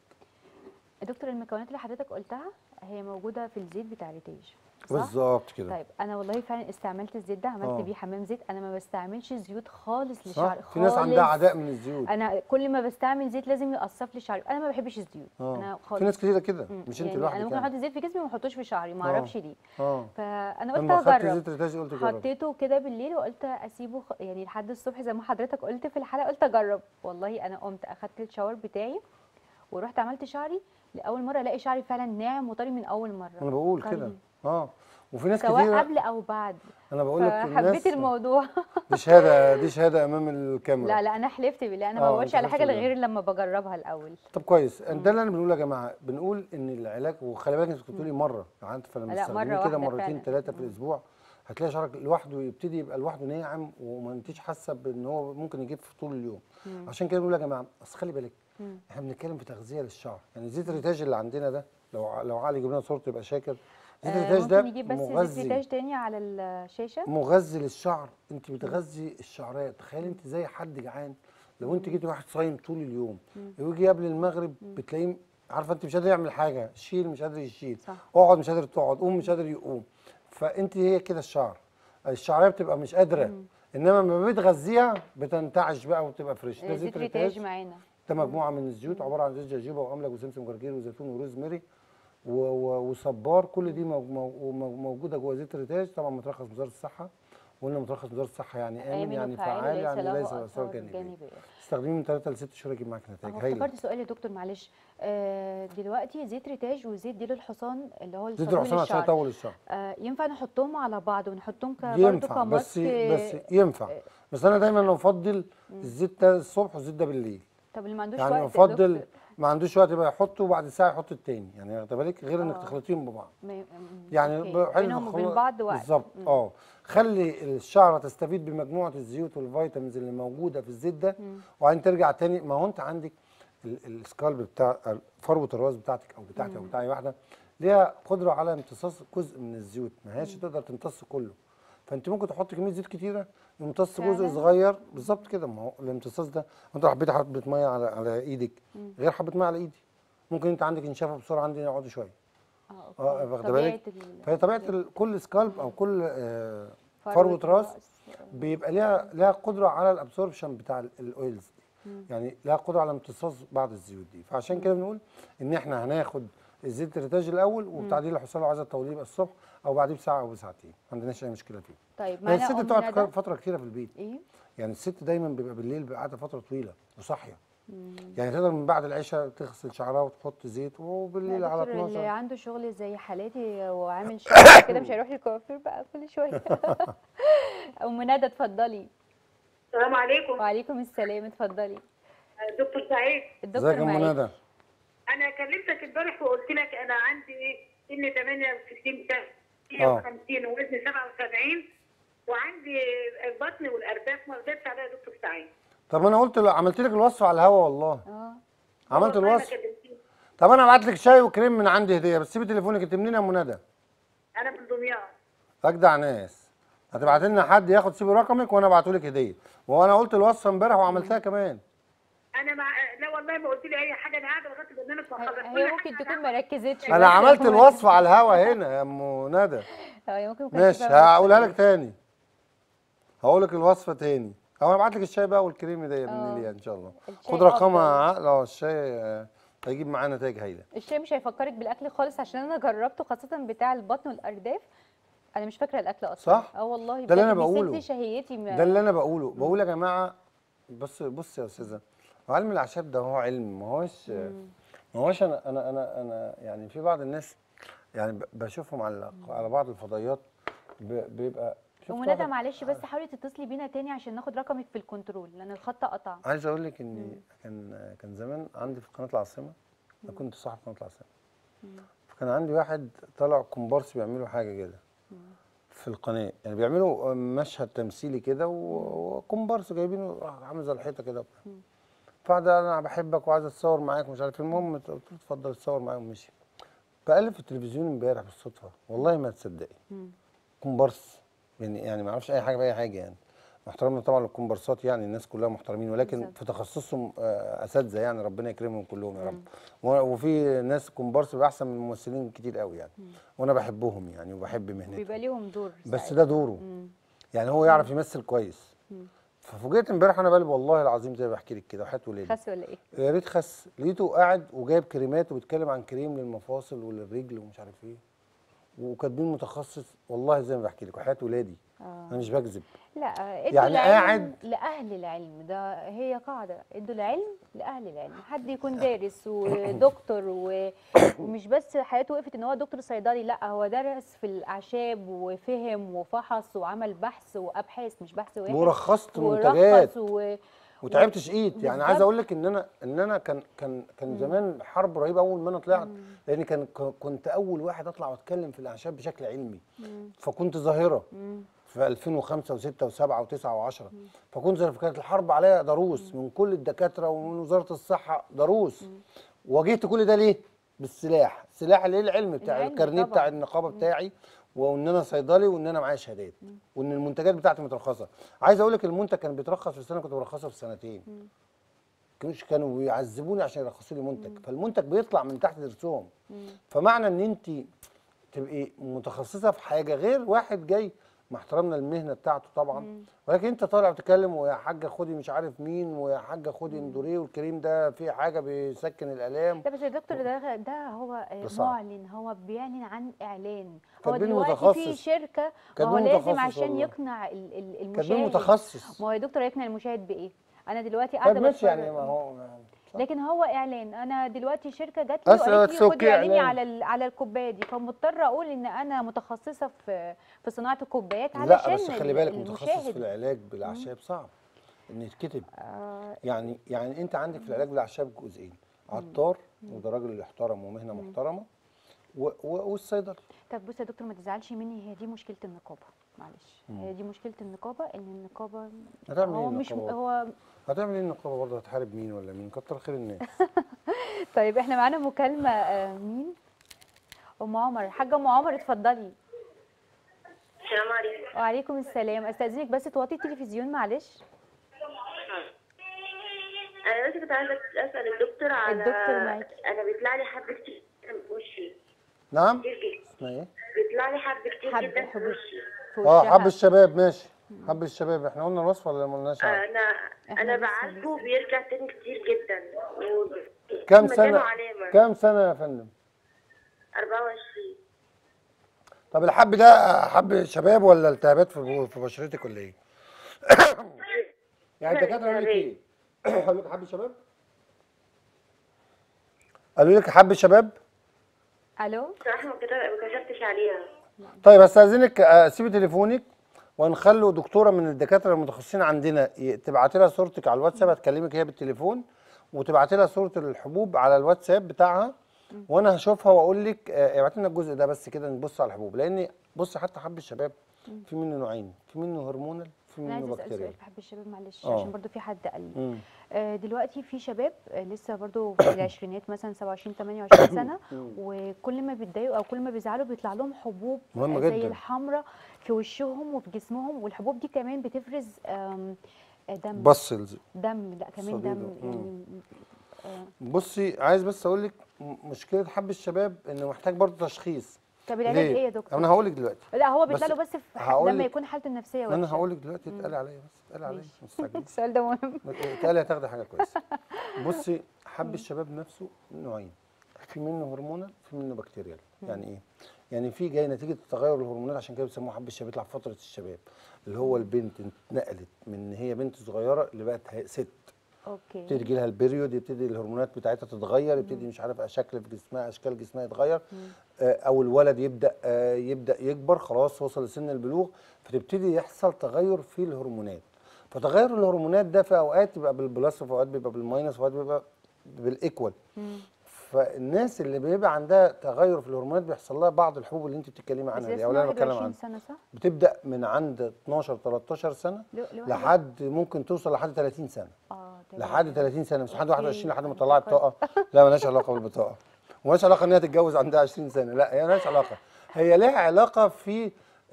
دكتور المكونات اللي حضرتك قلتها هي موجوده في الزيت بتاع الريتاج صح؟ بالظبط كده طيب انا والله فعلا استعملت الزيت ده عملت آه. بيه حمام زيت انا ما بستعملش زيوت خالص صح لشعري في ناس عندها خالص. عداء من الزيوت انا كل ما بستعمل زيت لازم يقصف لي شعري انا ما بحبش الزيوت انا اه خالص في ناس كتيره كده مم. مش انت يعني لوحدك انا ممكن يعني. احط زيت في جسمي وما احطوش في شعري ما آه. اعرفش ليه اه فانا قلت لما خدت اجرب زيت ريتاج قلت جرب حطيته كده بالليل وقلت اسيبه خ- يعني لحد الصبح زي ما حضرتك قلت في الحلقه قلت اجرب والله انا قمت اخدت الشاور بتاعي ورحت عملت شعري لاول مره الاقي شعري فعلا ناعم وطري من اول مره انا بقول كده طري. اه وفي ناس سواء كتير قبل او بعد انا بقول لك فحبيت الناس الموضوع دي شهاده دي شهاده امام الكاميرا لا لا انا حلفت بالله انا ما آه، بقولش أنت على حلفت حاجه بالله. غير لما بجربها الاول طب كويس ده اللي انا بنقوله يا جماعه بنقول ان العلاج وخلي بالك انت كنت بتقولي مره يعني انت فلما لا، تستخدميه مرة كده واحدة مرتين فعلا. ثلاثه في الاسبوع هتلاقي شعرك لوحده يبتدي يبقى لوحده ناعم وما انتيش حاسه بان هو ممكن يجيب في طول اليوم عشان كده بنقول يا جماعه اصل خلي بالك احنا بنتكلم في تغذيه للشعر يعني زيت الريتاج اللي عندنا ده لو لو علي يجيب لنا صورته يبقى شاكر زيت آه، الريتاج ده ممكن يجيب بس زيت مغذي ريتاج تاني على الشاشه مغذي للشعر انت بتغذي الشعرات تخيل انت زي حد جعان لو انت جيتي واحد صايم طول اليوم ويجي قبل المغرب بتلاقيه عارفه انت مش قادر يعمل حاجه شيل مش قادر يشيل صح. اقعد مش قادر تقعد قوم مش قادر يقوم فانت هي كده الشعر الشعريه بتبقى مش قادره انما لما بتغذيها بتنتعش بقى وتبقى فريش ده زيت ريتاج معانا ده مجموعه من الزيوت عباره عن زيت جاجوبا واملج وسمسم وجرجير وزيتون وروزماري و- و- وصبار كل دي مو- مو- مو- موجوده جوه زيت الريتاج طبعا مترخص من وزاره الصحه وقلنا مترخص من وزاره الصحه يعني امن آمن يعني وفعال فعال وليس يعني له ليس له اثار آثار جانبيه جانبية. استخدميه من 3 ل 6 شهور يجيب معاك نتائج أهو هايله افتكرت سؤال يا دكتور معلش آه دلوقتي زيت ريتاج وزيت ديل الحصان اللي هو زيت الصابون الحصان عشان للشعر يطول الشعر آه ينفع نحطهم على بعض ونحطهم ك- برضه ينفع بس كماسك بس ينفع بس انا دايما افضل الزيت ده الصبح والزيت ده بالليل طب اللي ما عندوش يعني وقت يا افضل دكتور، ما عندوش وقت يبقى يحطه وبعد ساعه يحط التاني يعني واخد بالك غير انك آه. تخلطيهم ببعض ما- م- يعني أوكي. ب- حلو بينهم وبين الخلط- بعض وقت بالظبط اه خلي الشعره تستفيد بمجموعه الزيوت والفيتامينز اللي موجوده في الزيت ده وبعدين ترجع تاني ما هو انت عندك ال- السكالب بتاع فروه الراس بتاعتك او بتاعتي او بتاعي واحده ليها قدره على امتصاص جزء من الزيوت ما هياش تقدر تمتص كله فانت ممكن تحط كميه زيت كتيره يمتص جزء فعلاً؟ صغير بالظبط كده ما هو الامتصاص ده انت لو حبيت حبه ميه على على ايدك غير حبه ميه على ايدي ممكن انت عندك انشافه بسرعه عندي يقعدوا شويه اه اه أوكي. واخده طبيعة بالك ال- فهي طبيعه ال- كل سكالب او كل آه، فروة فروه راس الرأس. بيبقى ليها ليها قدره على الابسوربشن بتاع ال- الاويلز دي يعني لها قدره على امتصاص بعض الزيوت دي فعشان كده بنقول ان احنا هناخد الزيت الريتاج الاول وبتعديل الحصان لو عايزه تطوليه يبقى الصبح او بعديه بساعه او بساعتين ما عندناش اي مشكله فيه طيب بس معانا الست أم بتقعد ندى. فتره كتيره في البيت ايه يعني الست دايما بيبقى بالليل بيبقى قاعده فتره طويله وصاحيه يعني تقدر من بعد العشاء تغسل شعرها وتحط زيت وبالليل لا على دكتور اللي 12 عنده شغل زي حالاتي وعامل شغل كده مش هيروح للكوافير بقى كل شويه ام ندى اتفضلي السلام عليكم وعليكم السلام اتفضلي دكتور سعيد الدكتور ازيك يا ام معاك ندى انا كلمتك امبارح وقلت لك انا عندي ايه سن 68 سنه آه. 150 ووزني 77 وعندي البطن والارداف ما قدرتش عليها يا دكتور سعيد طب انا قلت له عملت لك الوصفه على الهوا والله اه عملت والله ما الوصفه كلمتني. طب انا ابعت لك شاي وكريم من عندي هديه بس سيبي تليفونك انت منين يا ام ندى انا من دمياط اجدع ناس هتبعت لنا حد ياخد سيبي رقمك وانا ابعته لك هديه وانا قلت الوصفه امبارح وعملتها كمان انا مع... لا والله ما قلت لي اي حاجه انا قاعده لغايه البرنامج ما خلص هي هي ممكن تكون ما ركزتش انا بس عملت هو- الوصفه على الهوا هنا يا ام ندى اه هي ممكن ما كانتش ماشي فاهمة هقولها بس. لك تاني هقول لك الوصفه تاني او انا ابعت لك الشاي بقى والكريم ده يا آه. ابن ليا ان شاء الله الشاي خد رقمها أفضل. عقل اه الشاي آه، هيجيب معانا نتائج هايله الشاي مش هيفكرك بالاكل خالص عشان انا جربته خاصه بتاع البطن والارداف انا مش فاكره الاكل اصلا صح؟ اه والله ده اللي أنا بجد بقوله. بيسد شهيتي ما- ده اللي انا بقوله بقول يا جماعه بص بص يا استاذه هو علم الاعشاب ده هو علم ما هوش ما هوش انا انا انا انا يعني في بعض الناس يعني ب- بشوفهم على على بعض الفضائيات ب- بيبقى شفت ام ندى واحد- معلش بس حاولي تتصلي بينا تاني عشان ناخد رقمك في الكنترول لان الخط قطع عايز اقول لك ان كان كان زمان عندي في قناه العاصمه انا كنت صاحب قناه العاصمه فكان عندي واحد طلع كومبارس بيعملوا حاجه كده في القناه يعني بيعملوا مشهد تمثيلي كده و- وكومبارس جايبينه راح عامل زي الحيطه كده وبتاع. فقعد انا بحبك وعايز اتصور معاك ومش عارف إيه. المهم قلت له اتفضل اتصور معايا ومشي بقلب في التلفزيون امبارح بالصدفه والله ما تصدقي كومبارس يعني يعني ما اعرفش اي حاجه باي حاجه يعني احترامنا طبعا للكومبارسات يعني الناس كلها محترمين ولكن بالظبط. في تخصصهم آه، اساتذه يعني ربنا يكرمهم كلهم يا رب و- وفي ناس كومبارس بيبقى احسن من الممثلين كتير قوي يعني وانا بحبهم يعني وبحب مهنتهم بيبقى ليهم دور بس ساعات. ده دوره يعني هو يعرف يمثل كويس ففوجئت امبارح انا بقلب والله العظيم زي ما بحكي لك كده وحياه ولادي خس ولا ايه يا ريت خس لقيته قاعد وجايب كريمات وبيتكلم عن كريم للمفاصل وللرجل ومش عارف ايه وكاتبين متخصص والله زي ما بحكي لك وحياه ولادي آه. انا مش بكذب لا ادوا يعني العلم قاعد- لاهل العلم ده هي قاعده ادوا العلم لاهل العلم حد يكون دارس ودكتور و... ومش بس حياته وقفت ان هو دكتور صيدلي لا هو درس في الاعشاب وفهم وفحص وعمل بحث وابحاث مش بحث واحد ورخصت منتجات ورخص و... وتعبت شقيت يعني عايز بالظبط. اقول لك ان انا ان انا كان كان كان زمان حرب رهيبه اول ما انا طلعت لان كان ك- كنت اول واحد اطلع واتكلم في الاعشاب بشكل علمي فكنت ظاهره في 2005 و6 و7 و9 و10 فكنت ظاهره فكانت الحرب عليا ضروس من كل الدكاتره ومن وزاره الصحه ضروس واجهت كل ده ليه؟ بالسلاح، السلاح اللي هي العلم بتاع العلم الكارنيه طبعاً. بتاع النقابه بتاعي وان انا صيدلي وان انا معايا شهادات وان المنتجات بتاعتي مترخصه عايز اقول لك المنتج كان بيترخص في سنه كنت برخصه في سنتين كانوش كانوا بيعذبوني عشان يرخصوا لي منتج فالمنتج بيطلع من تحت درسهم فمعنى ان انت تبقي متخصصه في حاجه غير واحد جاي مع احترامنا المهنه بتاعته طبعا ولكن انت طالع بتتكلم ويا حاجه خدي مش عارف مين ويا حاجه خدي اندوريه والكريم ده فيه حاجه بيسكن الالام لا بس يا دكتور ده ده هو آه، ده صعب. معلن هو بيعلن عن اعلان هو كاتبين دلوقتي في متخصص. شركه ما هو كاتبين لازم متخصص عشان والله. يقنع ال- ال- كاتبين المشاهد متخصص ما هو يا دكتور هيقنع المشاهد بايه انا دلوقتي طيب قاعده ماشي بتفرج يعني ما هو يعني صح. لكن هو اعلان انا دلوقتي شركه جات لي أصل وقالت لي it's خدي okay اعلني إعلان. على ال- على الكوبايه دي فمضطره اقول ان انا متخصصه في في صناعه الكوبايات لا علشان بس خلي ال- بالك متخصص في المشاهد العلاج بالاعشاب صعب ان يتكتب آه، يعني يعني انت عندك في العلاج بالاعشاب جزئين عطار وده راجل يحترم ومهنه محترمه و- و- والصيدلي طب بص يا دكتور ما تزعلش مني هي دي مشكله النقابه معلش هي دي مشكله النقابه ان النقابه هتعمل ايه هو مش النقابة؟ هو هتعمل ايه النقابه برضه هتحارب مين ولا مين كتر خير الناس طيب احنا معانا مكالمه آه، مين ام عمر حاجه ام عمر اتفضلي السلام عليكم وعليكم السلام استاذنك بس توطي التلفزيون معلش انا بس كنت عايزه اسال الدكتور على الدكتور معاكي. انا بيطلع لي حب كتير من وشي نعم كتير جدا اسمها ايه بيطلع لي حب كتير حب جدا في حبوب وشي في اه وشها. حب الشباب ماشي حب الشباب احنا قلنا الوصفه ولا ما قلناش عنها؟ انا إحنا انا لسه- بعالجه وبيرجع تاني كتير جدا و- كام مكانه سنه علامه كام سنه يا فندم 24 طب الحب ده حب شباب ولا التهابات في في بشرتك ولا ايه يعني الدكاتره قالوا لك ايه قالوا لك حب شباب قالوا لك حب شباب الو صراحه ما كتب- ما كشفتش عليها طيب استاذنك آه، سيبي تليفونك ونخلوا دكتوره من الدكاتره المتخصصين عندنا ي- تبعتي لها صورتك على الواتساب هتكلمك هي بالتليفون وتبعتي لها صوره الحبوب على الواتساب بتاعها وانا هشوفها واقول لك آه، ابعتي لنا الجزء ده بس كده نبص على الحبوب لان بص حتى حب الشباب في منه نوعين في منه هرمونال في انا منه عايزه اسال بكتيريال سؤال في حب الشباب معلش آه. عشان برضو في حد قال لي مم. آه، دلوقتي في شباب آه، لسه برضو في العشرينات مثلا 27 28 سنه وكل ما بيتضايقوا او كل ما بيزعلوا بيطلع لهم حبوب مهمة آه، زي جداً. الحمراء في وشهم وفي جسمهم والحبوب دي كمان بتفرز آم، آه، دم بصل دم لا كمان صديدة. دم يعني آه، بصي عايز بس اقول لك م- مشكله حب الشباب انه محتاج برضه تشخيص طب العلاج ليه؟ ايه يا دكتور؟ انا هقول لك دلوقتي لا هو بس بيطلع له بس في ح- هقول لما لك- يكون حالته النفسيه ما انا وحشه هقول لك دلوقتي اتقال عليا بس اتقال عليا ماشي. ما تستعجليش السؤال ده مهم اتقال هتاخدي حاجه كويسه بصي حب الشباب نفسه نوعين في منه هرمونال في منه بكتيريال يعني ايه يعني في جاي نتيجه تغير الهرمونات عشان كده بيسموه حب الشباب يطلع في فتره الشباب اللي هو البنت اتنقلت من ان هي بنت صغيره اللي بقت هي- ست اوكي يبتدي يجي لها البريود يبتدي الهرمونات بتاعتها تتغير يبتدي مش عارف شكل في جسمها اشكال جسمها يتغير آه، او الولد يبدا آه، يبدا يكبر خلاص وصل لسن البلوغ فتبتدي يحصل تغير في الهرمونات فتغير الهرمونات ده في اوقات يبقى بالبلس وفي اوقات بيبقى بالماينس وفي اوقات بيبقى بالايكوال فالناس اللي بيبقى عندها تغير في الهرمونات بيحصل لها بعض الحبوب اللي انت بتتكلمي بس عنها ده دي او اللي انا اسمه بتكلم 21 عنها سنه صح؟ بتبدا من عند 12 13 سنه ل- لواحد- لحد ممكن توصل لحد 30 سنه اه تمام. لحد 30 سنه مش لحد أوكي. 21 لحد ما تطلعي بطاقه لا مالهاش علاقه بالبطاقه ومالهاش علاقه ان هي تتجوز عندها 20 سنه لا هي مالهاش علاقه هي لها علاقه في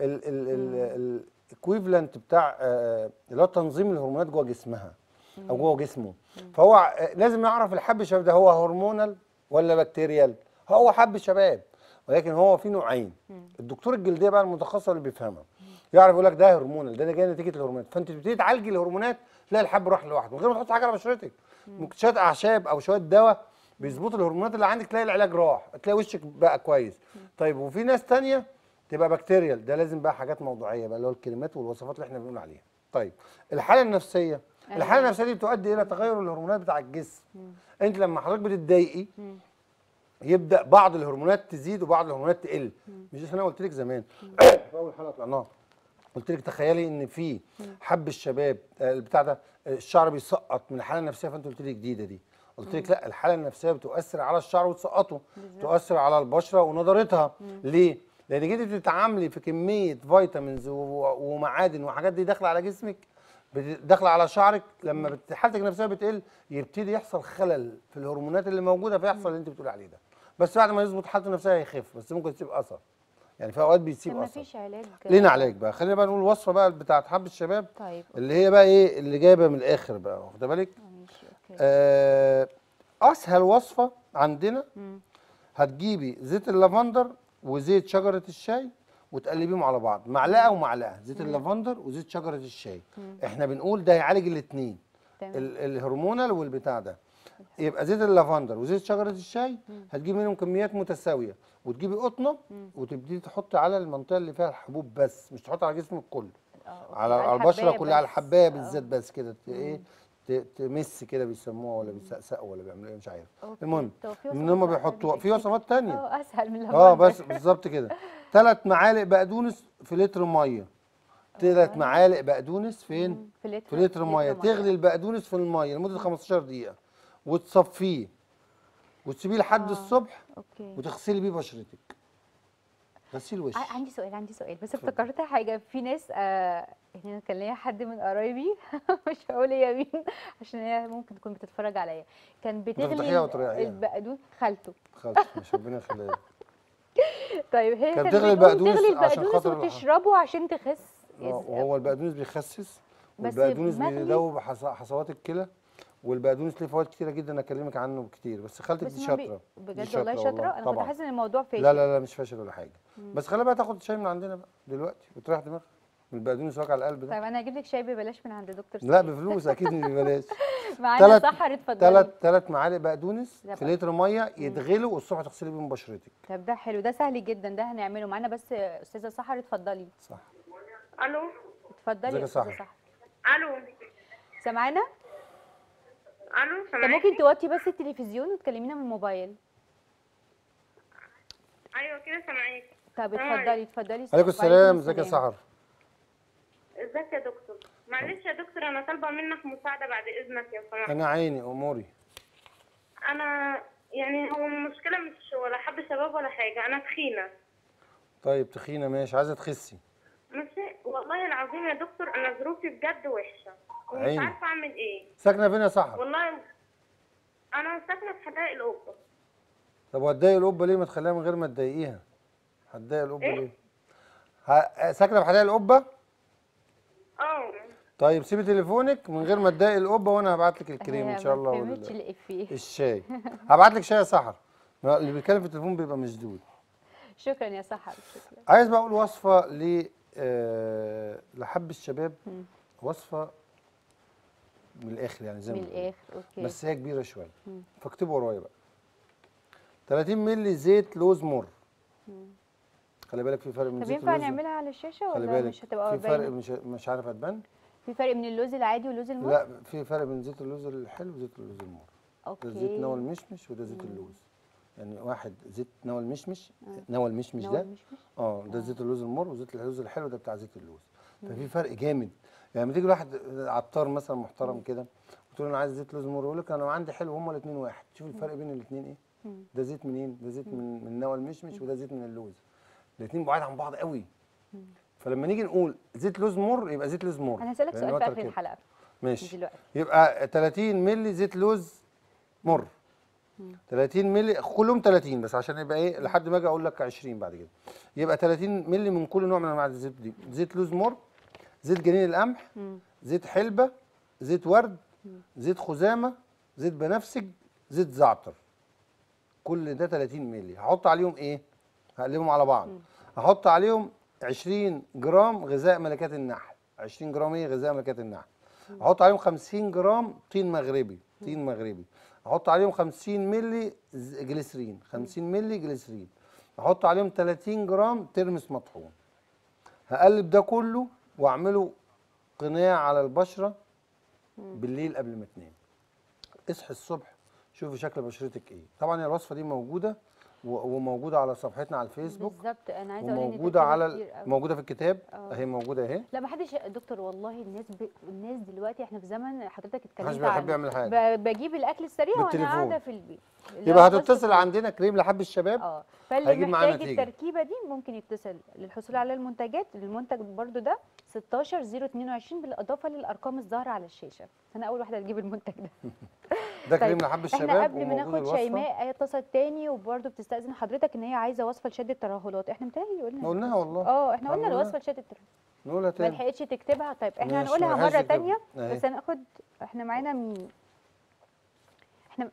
الايكويفالنت بتاع آه، اللي هو تنظيم الهرمونات جوه جسمها او جوه جسمه فهو آه، لازم نعرف الحب الشباب ده هو هرمونال ولا بكتيريال هو حب شباب ولكن هو في نوعين الدكتور الجلديه بقى المتخصص اللي بيفهمها يعرف يقول لك ده هرمونال ده جاي نتيجه الهرمونات فانت تبتدي تعالجي الهرمونات تلاقي الحب راح لوحده من غير ما تحط حاجه على بشرتك ممكن شويه اعشاب او شويه دواء بيظبطوا الهرمونات اللي عندك تلاقي العلاج راح تلاقي وشك بقى كويس طيب وفي ناس تانية تبقى بكتيريال ده لازم بقى حاجات موضوعيه بقى اللي هو الكلمات والوصفات اللي احنا بنقول عليها طيب الحاله النفسيه الحاله النفسيه دي بتؤدي الى تغير الهرمونات بتاع الجسم انت لما حضرتك بتتضايقي يبدا بعض الهرمونات تزيد وبعض الهرمونات تقل مش زي ما انا قلت لك زمان في اول حلقه طلعناها قلت لك تخيلي ان في حب الشباب آه، البتاع ده آه، الشعر بيسقط من الحاله النفسيه فانت قلت لي جديده دي قلت لك لا الحاله النفسيه بتؤثر على الشعر وتسقطه تؤثر على البشره ونضارتها ليه لان جيتي تتعاملي في كميه فيتامينز و- ومعادن وحاجات دي داخله على جسمك بت- داخله على شعرك لما بت- حالتك النفسيه بتقل يبتدي يحصل خلل في الهرمونات اللي موجوده فيحصل اللي انت بتقول عليه ده بس بعد ما يظبط حالته النفسيه هيخف بس ممكن تسيب اثر يعني في اوقات بيسيب طب ما اثر فيش علاج لينا علاج بقى خلينا بقى نقول الوصفه بقى بتاعت حب الشباب طيب اللي هي بقى ايه اللي جايبه من الاخر بقى واخده بالك ماشي اوكي آه اسهل وصفه عندنا هتجيبي زيت اللافندر وزيت شجره الشاي وتقلبيهم على بعض معلقه ومعلقه زيت اللافندر وزيت شجره الشاي احنا بنقول ده يعالج الاثنين تمام الهرمونال والبتاع ده يبقى زيت اللافندر وزيت شجره الشاي هتجيب منهم كميات متساويه وتجيبي قطنه وتبتدي تحطي على المنطقه اللي فيها الحبوب بس مش تحطي على جسمك كله آه، أوكي. على على البشره الحباية كلها على بس. الحبايه آه. بالذات بس كده ت- ايه ت- تمس كده بيسموها ولا بيسقسقوا ولا بيعملوا ايه مش عارف أوكي. المهم طب في ان هم وصفات بيحطوا أسهل في من وصفات تانية اه اسهل من اه اللافندر. بس بالظبط كده ثلاث معالق بقدونس في لتر ميه ثلاث معالق بقدونس فين في لتر في لتر ميه تغلي البقدونس في الميه لمده 15 دقيقه وتصفيه وتسيبيه لحد آه. الصبح اوكي وتغسلي بيه بشرتك غسيل وش ع- عندي سؤال عندي سؤال بس افتكرت حاجه في ناس آه يعني انا كان ليا حد من قرايبي مش هقول هي مين عشان هي ممكن تكون بتتفرج عليا كان تفتحيها بتغلي وتريحيها. البقدونس خالته خلاص مش ربنا يخليها لك. طيب هي كانت كانت بتغلي بتقوم البقدونس تغلي عشان البقدونس خاطر الح- وتشربه عشان تخس آه، وهو البقدونس بيخسس بس والبقدونس مغلي- بيدوب حص- حصوات الكلى والبقدونس ليه فوائد كتيره جدا اكلمك عنه كتير بس خالتك بس دي ما بي- شاطره دي بجد والله شاطره انا كنت طبعا حاسه ان الموضوع فاشل لا لا لا مش فاشل ولا حاجه بس خليها بقى تاخد شاي من عندنا بقى دلوقتي وتريح دماغها من البقدونس وجع القلب ده طيب انا هجيب لك شاي ببلاش من عند دكتور لا سليم. بفلوس اكيد مش ببلاش معانا تلات- سحر اتفضلي ثلاث ثلاث معالق بقدونس لا في بقى. لتر ميه يتغلوا والصبح تغسلي بيهم بشرتك طب ده حلو ده سهل جدا ده هنعمله معانا بس استاذه سحر اتفضلي صح الو اتفضلي ازيك يا يا استاذه سحر؟ سحر الو سامعانا الو طب سامعاكي ممكن توطي بس التلفزيون وتكلمينا من الموبايل ايوه كده سامعاكي طب تمام. اتفضلي اتفضلي عليكم وعليكم السلام ازيك يا السلام. سحر ازيك يا دكتور معلش يا دكتور انا طالبه منك مساعده بعد اذنك يا سماح انا عيني اموري انا يعني هو المشكله مش ولا حب شباب ولا حاجه انا تخينه طيب تخينه ماشي عايزه تخسي ماشي والله العظيم يا دكتور انا ظروفي بجد وحشه ومش عيني. عارفه اعمل ايه ساكنه فين يا سحر والله انا ساكنه في حدائق القبه طب وهتضايق القبه ليه ما تخليها من غير ما تضايقيها هتضايق القبه إيه؟ ليه ه- ساكنه في حدائق القبه اه طيب سيبي تليفونك من غير ما تضايق القبه وانا هبعت لك الكريم هي ان شاء الله ما فهمتش وال- الافيه الشاي هبعت لك شاي يا سحر ما اللي بيتكلم في التليفون بيبقى مشدود شكرا يا سحر شكرا عايز بقى اقول وصفه ل آه، لحب الشباب وصفه من الاخر يعني زي ما من بنقول. الاخر اوكي بس هي كبيره شويه فاكتبوا ورايا بقى 30 مللي زيت لوز مر خلي بالك في فرق من طب زيت ينفع اللوز نعملها على الشاشه خلي ولا بالك مش هتبقى في فرق باينه مش مش عارف هتبان في فرق من اللوز العادي واللوز المر لا في فرق بين زيت اللوز الحلو وزيت اللوز المر اوكي ده زيت نوى المشمش وده زيت اللوز يعني واحد زيت نوى المشمش نوى المشمش نوى ده المشمش. اه ده زيت اللوز المر وزيت اللوز الحلو ده بتاع زيت اللوز ففي فرق جامد يعني لما تيجي واحد عطار مثلا محترم كده وتقول له انا عايز زيت لوز مر يقول لك انا عندي حلو هما الاثنين واحد شوف الفرق بين الاثنين ايه ده زيت منين ده زيت من من نوى المشمش وده زيت من اللوز الاثنين بعاد عن بعض قوي فلما نيجي نقول زيت لوز مر يبقى زيت لوز مر انا هسالك لأن سؤال هو في اخر تركيب. الحلقه ماشي دلوقتي يبقى 30 مللي زيت لوز مر 30 مللي كلهم 30 بس عشان يبقى ايه لحد ما اجي اقول لك 20 بعد كده يبقى 30 مللي من كل نوع من انواع الزيت دي زيت لوز مر زيت جنين القمح زيت حلبه زيت ورد زيت خزامه زيت بنفسج زيت زعتر كل ده 30 مللي هحط عليهم ايه هقلبهم على بعض هحط عليهم 20 جرام غذاء ملكات النحل 20 جرام ايه غذاء ملكات النحل احط عليهم 50 جرام طين مغربي طين مغربي احط عليهم 50 مللي ز- جليسرين 50 مللي جليسرين احط عليهم 30 جرام ترمس مطحون هقلب ده كله واعمله قناع على البشره بالليل قبل ما تنام اصحي الصبح شوفي شكل بشرتك ايه طبعا هي الوصفه دي موجوده و- وموجوده على صفحتنا على الفيسبوك بالظبط انا عايزه اقول ان وموجوده التركيبة على كتير ال- قوي. موجوده في الكتاب آه. اهي موجوده اهي لا ما حدش دكتور والله الناس ب... الناس دلوقتي احنا في زمن حضرتك محدش اتكلمت بيحب عنه يعمل حاجه ب... بجيب الاكل السريع وانا بالتليفون. قاعده في البيت اللي يبقى هو بس هتتصل في- عندنا كريم لحب الشباب اه فاللي هيجيب معاه محتاج نتيجة. التركيبه دي ممكن يتصل للحصول على المنتجات المنتج برضو ده 16 022 بالاضافه للارقام الظاهره على الشاشه انا اول واحده تجيب المنتج ده ده كريم لحب احنا الشباب قبل ما وموجود ناخد الوصفة. شيماء هي اتصلت تاني وبرضه بتستاذن حضرتك ان هي عايزه وصفه لشد الترهلات احنا متهيألي قلنا قلناها والله. اه احنا قلنا قلنا. الوصفه لشد الترهلات نقولها ما تاني لحقتش تكتبها طيب احنا ماشي، هنقولها ما لحقتش مره تكتبها. تانية أهي. بس هناخد احنا معانا مين احنا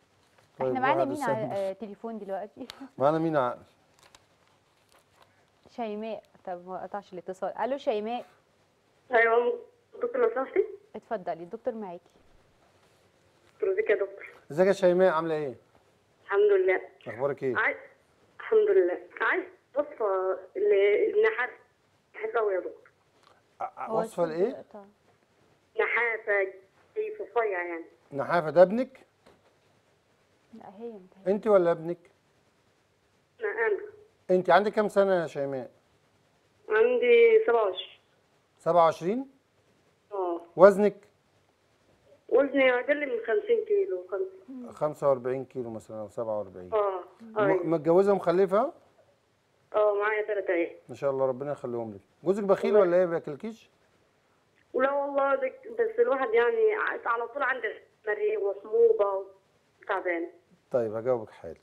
طيب احنا معانا واحد مين استنى. على آه، تليفون دلوقتي معانا مين عقل شيماء طب ما قطعش الاتصال الو شيماء ايوه دكتور لو سمحتي اتفضلي الدكتور معاكي دكتور ازيك يا دكتور ازيك يا شيماء عامله ايه الحمد لله اخبارك ايه عايز الحمد لله عايز وصفه للنحاس نحاس قوي يا دكتور ع- هو وصفه الصوت لايه بيقطع. نحاسه زي رفيع يعني نحافه ده ابنك لا هي متهيألي. انت ولا ابنك لا انا انت عندك كام سنه يا شيماء عندي 27 27 اه وزنك وزني اقل من 50 كيلو 50 45 كيلو مثلا او 47 اه م- ايوه متجوزه ومخلفه اه معايا ثلاث عيال ما شاء الله ربنا يخليهم لك جوزك بخيل ولا ايه ما بياكلكيش ولا والله دك بس الواحد يعني ع- على طول عنده مريء وصموبه تعبان طيب هجاوبك حالا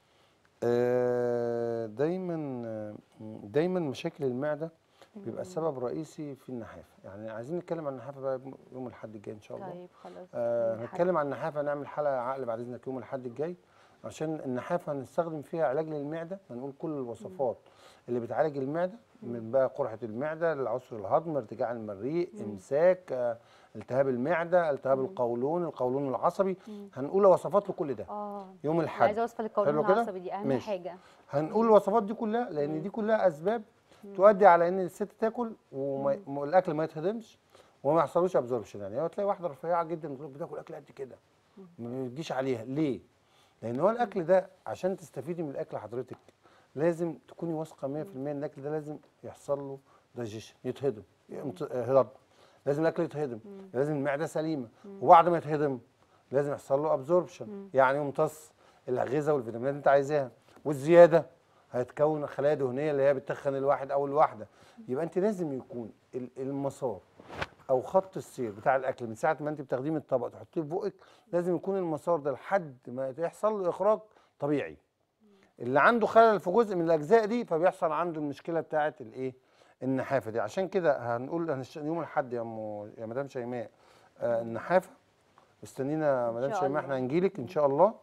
آه، دايما آه، دايما مشاكل المعده بيبقى السبب الرئيسي في النحافه يعني عايزين نتكلم عن النحافه بقى يوم الاحد الجاي ان شاء الله طيب خلاص آه الحل. هنتكلم عن النحافه نعمل حلقه عقل بعد اذنك يوم الاحد الجاي عشان النحافه هنستخدم فيها علاج للمعده هنقول كل الوصفات اللي بتعالج المعده من بقى قرحه المعده لعسر الهضم ارتجاع المريء امساك آه التهاب المعده التهاب القولون القولون العصبي هنقول وصفات لكل ده اه يوم أنا الحد عايزه اوصف للقولون حلو كده؟ العصبي دي اهم ماشي. حاجه هنقول الوصفات دي كلها لان دي كلها اسباب تؤدي على ان الست تاكل والاكل ما يتهضمش وما يحصلوش ابزوربشن يعني هو تلاقي واحده رفيعه جدا بتقول بتاكل اكل قد كده ما بتجيش عليها ليه؟ لان هو الاكل ده عشان تستفيدي من الاكل حضرتك لازم تكوني واثقه 100% ان الاكل ده لازم يحصل له دايجيشن يتهضم يمت- آه، هضم لازم الاكل يتهضم لازم المعده سليمه وبعد ما يتهضم لازم يحصل له ابزوربشن يعني يمتص الغذاء والفيتامينات اللي انت عايزاها والزياده هتكون خلايا دهنيه اللي هي بتخن الواحد او الواحده يبقى انت لازم يكون ال- المسار او خط السير بتاع الاكل من ساعه ما انت بتاخديه من الطبق تحطيه في بقك لازم يكون المسار ده لحد ما يحصل له اخراج طبيعي اللي عنده خلل في جزء من الاجزاء دي فبيحصل عنده المشكله بتاعه الايه النحافه دي عشان كده هنقول هنش... يوم الاحد يا ام يا مدام شيماء آه النحافه استنينا يا إن مدام شاء شيماء الله. احنا هنجيلك ان شاء الله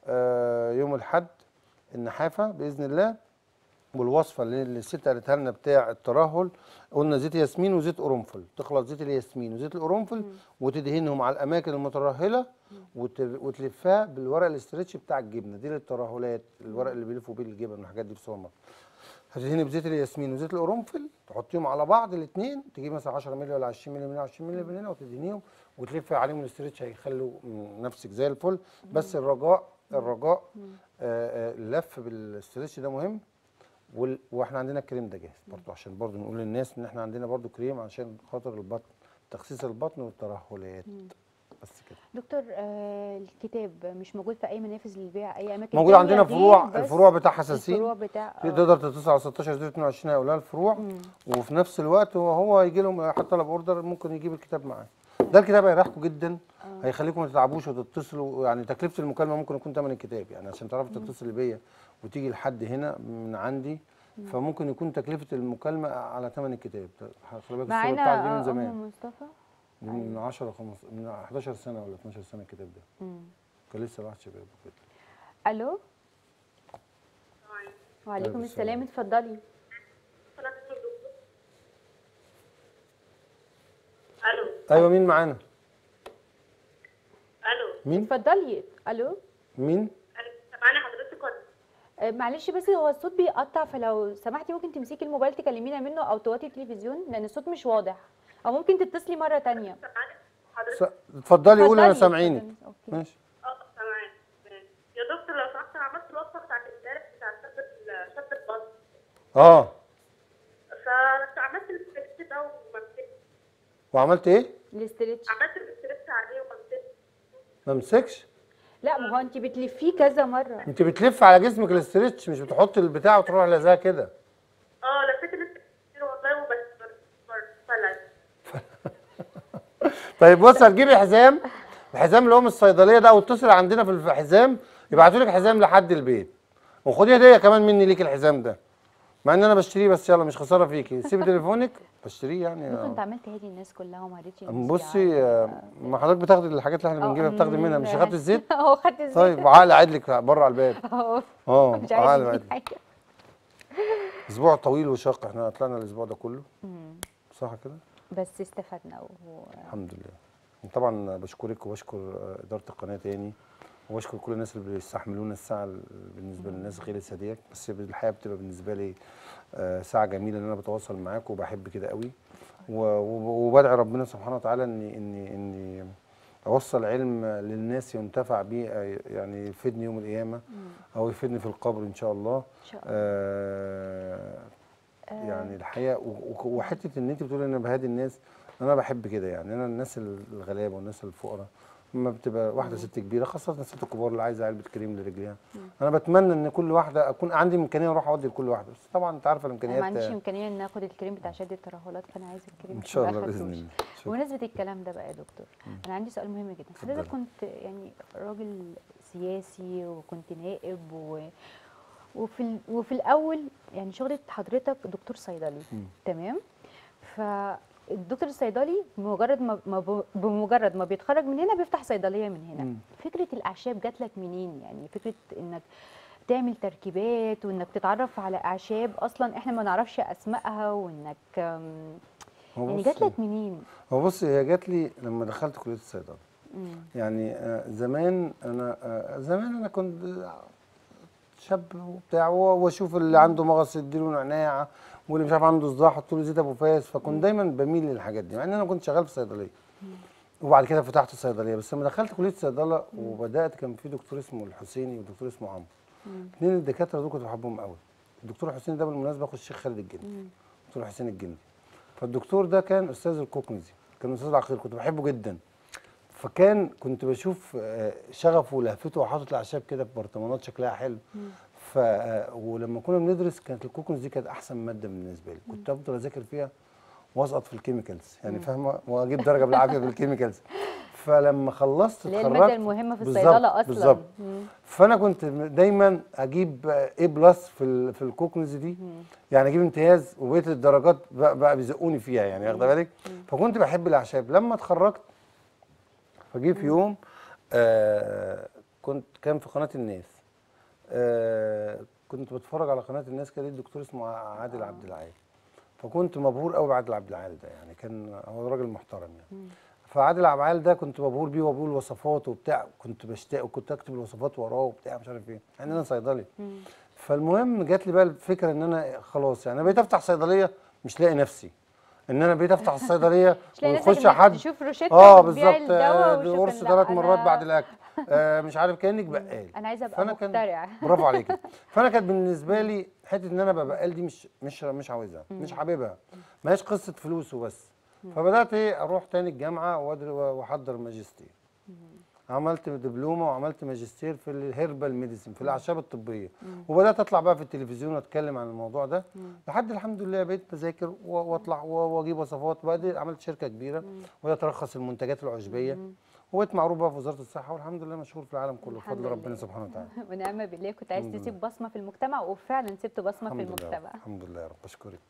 آه يوم الاحد النحافه باذن الله والوصفه اللي اللي الست قالتها لنا بتاع الترهل قلنا زيت ياسمين وزيت قرنفل تخلط زيت الياسمين وزيت القرنفل وتدهنهم على الاماكن المترهله وت- وتلفها بالورق الاسترتش بتاع الجبنه دي للترهلات الورق اللي بيلفوا بيه الجبن والحاجات دي في السوبر ماركت هتدهني بزيت الياسمين وزيت القرنفل تحطيهم على بعض الاثنين تجيب مثلا 10 مللي ولا 20 مللي من هنا 20 مللي من هنا وتدهنيهم وتلفي عليهم الاسترتش هيخلوا م- نفسك زي الفل بس الرجاء الرجاء آه، آه، اللف بالاسترتش ده مهم وال... واحنا عندنا الكريم ده جاهز برضه عشان برضه نقول للناس ان احنا عندنا برضه كريم عشان خاطر البطن تخسيس البطن والترهلات بس كده دكتور آه الكتاب مش موجود في اي منافذ للبيع اي اماكن موجود تانية عندنا غير فروع بس الفروع بتاع حساسين الفروع بتاع آه. تقدر تتصل على 16 22 هيقول لها الفروع وفي نفس الوقت هو هو هيجي لهم حتى لو اوردر ممكن يجيب الكتاب معاه ده الكتاب هيريحكم جدا هيخليكم ما تتعبوش وتتصلوا يعني تكلفه المكالمه ممكن يكون ثمن الكتاب يعني عشان تعرفي تتصلي بيا وتيجي لحد هنا من عندي فممكن يكون تكلفه المكالمه على ثمن الكتاب خلي بالك الصوره بتاعك دي معانا من آه، زمان ام مصطفى دي من 10 15 من 11 سنه ولا 12 سنه الكتاب ده مم. كان لسه واحد شباب وكده الو وعليكم عليكم السلام السلام. اتفضلي الو ايوه مين معانا الو مين اتفضلي الو مين سامعاني حضرتك ولا آه، معلش بس هو الصوت بيقطع فلو سمحتي ممكن تمسكي الموبايل تكلمينا منه او توطي التلفزيون لان الصوت مش واضح او ممكن تتصلي مره تانية سامعاني حضرتك س- اتفضلي قولي انا اتفضلي، سامعينك اتفضلي. اوكي ماشي اه سامعاني ماشي. يا دكتور لو سمحت انا عملت الوصفه بتاعت امبارح بتاعت شد ال- شد البطن اه فعملت الاسترتش ده وما مسكتش وعملت ايه الاسترتش عملت الاسترتش عليه وما مسكتش ما مسكش لا ما هو انت بتلفيه كذا مره انت بتلف على جسمك الاسترتش مش بتحط البتاع وتروح لازقها كده اه لفيت الاسترتش كتير والله وبس فلت طيب بص هتجيبي حزام الحزام اللي هو من الصيدليه ده او اتصل عندنا في الحزام يبعتوا لك حزام لحد البيت وخدي هديه كمان مني ليك الحزام ده مع ان انا بشتريه بس يلا مش خساره فيكي سيبي تليفونك بشتريه يعني ممكن آه. انت عملت هادي الناس كلها وما رضيتش بصي آه، ما حضرتك بتاخدي الحاجات اللي احنا بنجيبها بتاخدي منها مش خدت الزيت هو خدت الزيت طيب وعقل قاعد لك بره على الباب اهو اه مش عقل عايز قاعد يديك حاجه اسبوع طويل وشاق احنا طلعنا الاسبوع ده كله مم. صح كده بس استفدنا و... الحمد لله طبعا بشكرك وبشكر آه، اداره القناه تاني وبشكر كل الناس اللي بيستحملونا الساعه ال- بالنسبه للناس غير الصديق بس الحقيقه بتبقى بالنسبه لي آه، ساعه جميله ان انا بتواصل معاك وبحب كده قوي و- وب- وبدعي ربنا سبحانه وتعالى اني اني اني اوصل علم للناس ينتفع بيه آه، يعني يفيدني يوم القيامه او يفيدني في القبر ان شاء الله ان شاء الله آه يعني الحقيقه و- و- وحته ان انت بتقولي انا بهادي الناس انا بحب كده يعني انا الناس الغلابه والناس الفقراء لما بتبقى واحده ست كبيره خاصه الست الكبار اللي عايزه علبه كريم لرجليها انا بتمنى ان كل واحده اكون عندي امكانيه اروح اودي لكل واحده بس طبعا انت عارفه انا الامكانيات ما عنديش آه، امكانيه ان اخد الكريم بتاع شد الترهلات فانا عايزه الكريم ان شاء ما الله باذن أخدتوش. الله شكراً. بمناسبه الكلام ده بقى يا دكتور انا عندي سؤال مهم جدا حضرتك اتفضلي. كنت يعني راجل سياسي وكنت نائب و... وفي ال... وفي الاول يعني شغلة حضرتك دكتور صيدلي مم. تمام فالدكتور الصيدلي بمجرد ما ما ب- بمجرد ما بيتخرج من هنا بيفتح صيدليه من هنا مم. فكره الاعشاب جات لك منين يعني فكره انك تعمل تركيبات وانك تتعرف على اعشاب اصلا احنا ما نعرفش اسمائها وانك أم، هو يعني بص- جات لك منين هو بص هي جات لي لما دخلت كليه الصيدله مم. يعني آه، زمان انا آه، زمان انا كنت شاب وبتاع و- واشوف اللي عنده مغص اديله نعناع واللي مش عارف عنده صداع احط له زيت ابو فاس فكنت دايما بميل للحاجات دي مع ان انا كنت شغال في صيدليه وبعد كده فتحت صيدليه بس لما دخلت كليه الصيدله وبدات كان في دكتور اسمه الحسيني ودكتور اسمه عمرو الاثنين الدكاتره دول كنت بحبهم قوي الدكتور الحسيني ده بالمناسبه اخو الشيخ خالد الجندي دكتور حسين الجندي فالدكتور ده كان استاذ الكوكنزي كان استاذ العقير كنت بحبه جدا فكان كنت بشوف آه، شغفه ولهفته وحاطط الاعشاب كده في برطمانات شكلها حلو ف آه، ولما كنا بندرس كانت الكوكنز دي كانت احسن ماده بالنسبه لي كنت افضل اذاكر فيها واسقط في الكيميكالز يعني فاهمه واجيب درجه بالعافيه في الكيميكالز فلما خلصت اللي هي اتخرجت الماده المهمه في بالظبط- الصيدله اصلا بالظبط مم. فانا كنت دايما اجيب اي بلس في ال- في الكوكنز دي يعني اجيب امتياز وبقيه الدرجات بقى, بقى بيزقوني فيها يعني واخده بالك فكنت بحب الاعشاب لما اتخرجت فجي في يوم آه كنت كان في قناه الناس آه كنت بتفرج على قناه الناس كان ليه الدكتور اسمه عادل عبد العال فكنت مبهور قوي بعادل عبد العال ده يعني كان هو راجل محترم يعني فعادل عبد العال ده كنت مبهور بيه وبقول وصفاته وبتاع كنت بشتاق وكنت اكتب الوصفات وراه وبتاع مش عارف ايه يعني انا صيدلي فالمهم جات لي بقى الفكره ان انا خلاص يعني انا بقيت افتح صيدليه مش لاقي نفسي ان اانا بقيت افتح الصيدليه مش لاقي نفسك ويخش إنك حد تشوف روشته اه وتبيع بالظبط الدواء آه، وشكراً. قرص لا، ثلاث مرات أنا- بعد الاكل آه مش عارف كانك بقال انا عايزه ابقى فأنا كان- مخترع برافو عليك فانا كانت بالنسبه لي حته ان انا ابقى بقال دي مش مش مش عاوزها مش حاببها ما هيش قصه فلوس وبس فبدات ايه اروح تاني الجامعه وأدر- واحضر ماجستير عملت دبلومه وعملت ماجستير في الهيربال ميديسين في الاعشاب الطبيه وبدات اطلع بقى في التلفزيون واتكلم عن الموضوع ده لحد الحمد لله بقيت بذاكر و- واطلع و- واجيب وصفات وبعدين عملت شركه كبيره وهي ترخص المنتجات العشبيه وبقيت معروف بقى في وزاره الصحه والحمد لله مشهور في العالم كله الحمد بفضل ربنا لله. سبحانه وتعالى ونعم بالله كنت عايز الحمد تسيب بصمه في المجتمع وفعلا سبت بصمه في الحمد لله المجتمع الحمد لله يا رب اشكرك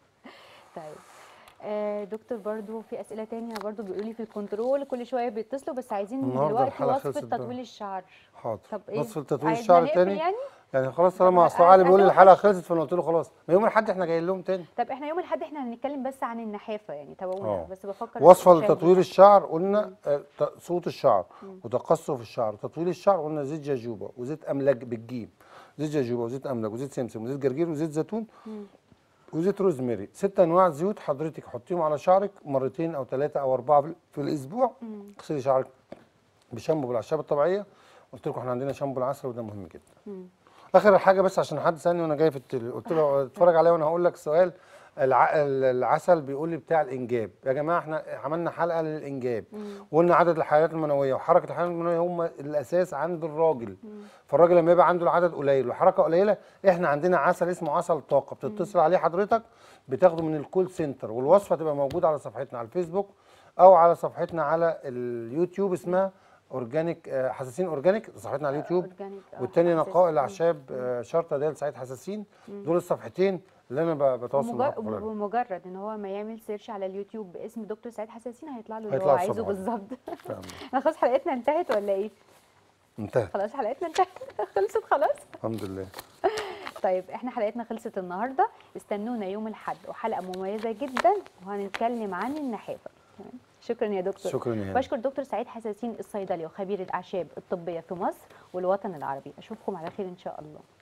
طيب آه دكتور برضو في اسئله تانية برضو بيقولوا لي في الكنترول كل شويه بيتصلوا بس عايزين النهاردة دلوقتي الحلقة وصفه خلصت بقى. تطويل الشعر حاضر طب ايه وصف تطوير عايزنا الشعر نقفل التاني يعني يعني خلاص طب طالما أنا- اصل علي بيقول لي أنا الحلقه وحش. خلصت فانا قلت له خلاص ما يوم الاحد احنا جايين لهم تاني طب احنا يوم الاحد احنا هنتكلم بس عن النحافه يعني تابعونا آه. بس بفكر وصفه المشاهدين. لتطوير الشعر قلنا آه، ت- صوت الشعر وتقصف الشعر وتطويل الشعر قلنا زيت جاجوبا وزيت املاج بالجيم زيت جاجوبا وزيت املاج وزيت سمسم وزيت جرجير وزيت زيتون وزيت روزماري ست انواع زيوت حضرتك حطيهم على شعرك مرتين او ثلاثه او اربعه في- في الاسبوع اغسلي شعرك بشامبو بالاعشاب الطبيعيه قلت لكم احنا عندنا شامبو العسل وده مهم جدا اخر حاجه بس عشان حد سالني وانا جاي في التلي قلت له اتفرج عليا وانا هقول لك سؤال الع... ال- العسل بيقول لي بتاع الانجاب يا جماعه احنا عملنا حلقه للانجاب وقلنا عدد الحيوانات المنويه وحركه الحيوانات المنويه هم الاساس عند الراجل فالراجل لما يبقى عنده العدد قليل والحركه قليله احنا عندنا عسل اسمه عسل طاقه بتتصل عليه حضرتك بتاخده من الكول سنتر والوصفه تبقى موجوده على صفحتنا على الفيسبوك او على صفحتنا على اليوتيوب اسمها اورجانيك آه، حساسين اورجانيك صفحتنا على اليوتيوب أورجانيك، آه، والتاني حساس. نقاء الاعشاب آه، شرطه ديال سعيد حساسين دول الصفحتين اللي انا ب- بتواصل ومجر- معاهم خلالهم. ومجرد ان هو ما يعمل سيرش على اليوتيوب باسم دكتور سعيد حساسين هيطلع له اللي هيطلع هو عايزه الصفحة. بالظبط فاهم. احنا خلاص حلقتنا انتهت ولا ايه؟ انتهى خلاص حلقتنا انتهت خلصت خلاص الحمد لله طيب احنا حلقتنا خلصت النهارده استنونا يوم الاحد وحلقه مميزه جدا وهنتكلم عن النحافه تمام؟ شكرا يا دكتور شكرا يا هند. بشكر دكتور سعيد حساسين الصيدلي وخبير الاعشاب الطبيه في مصر والوطن العربي اشوفكم على خير ان شاء الله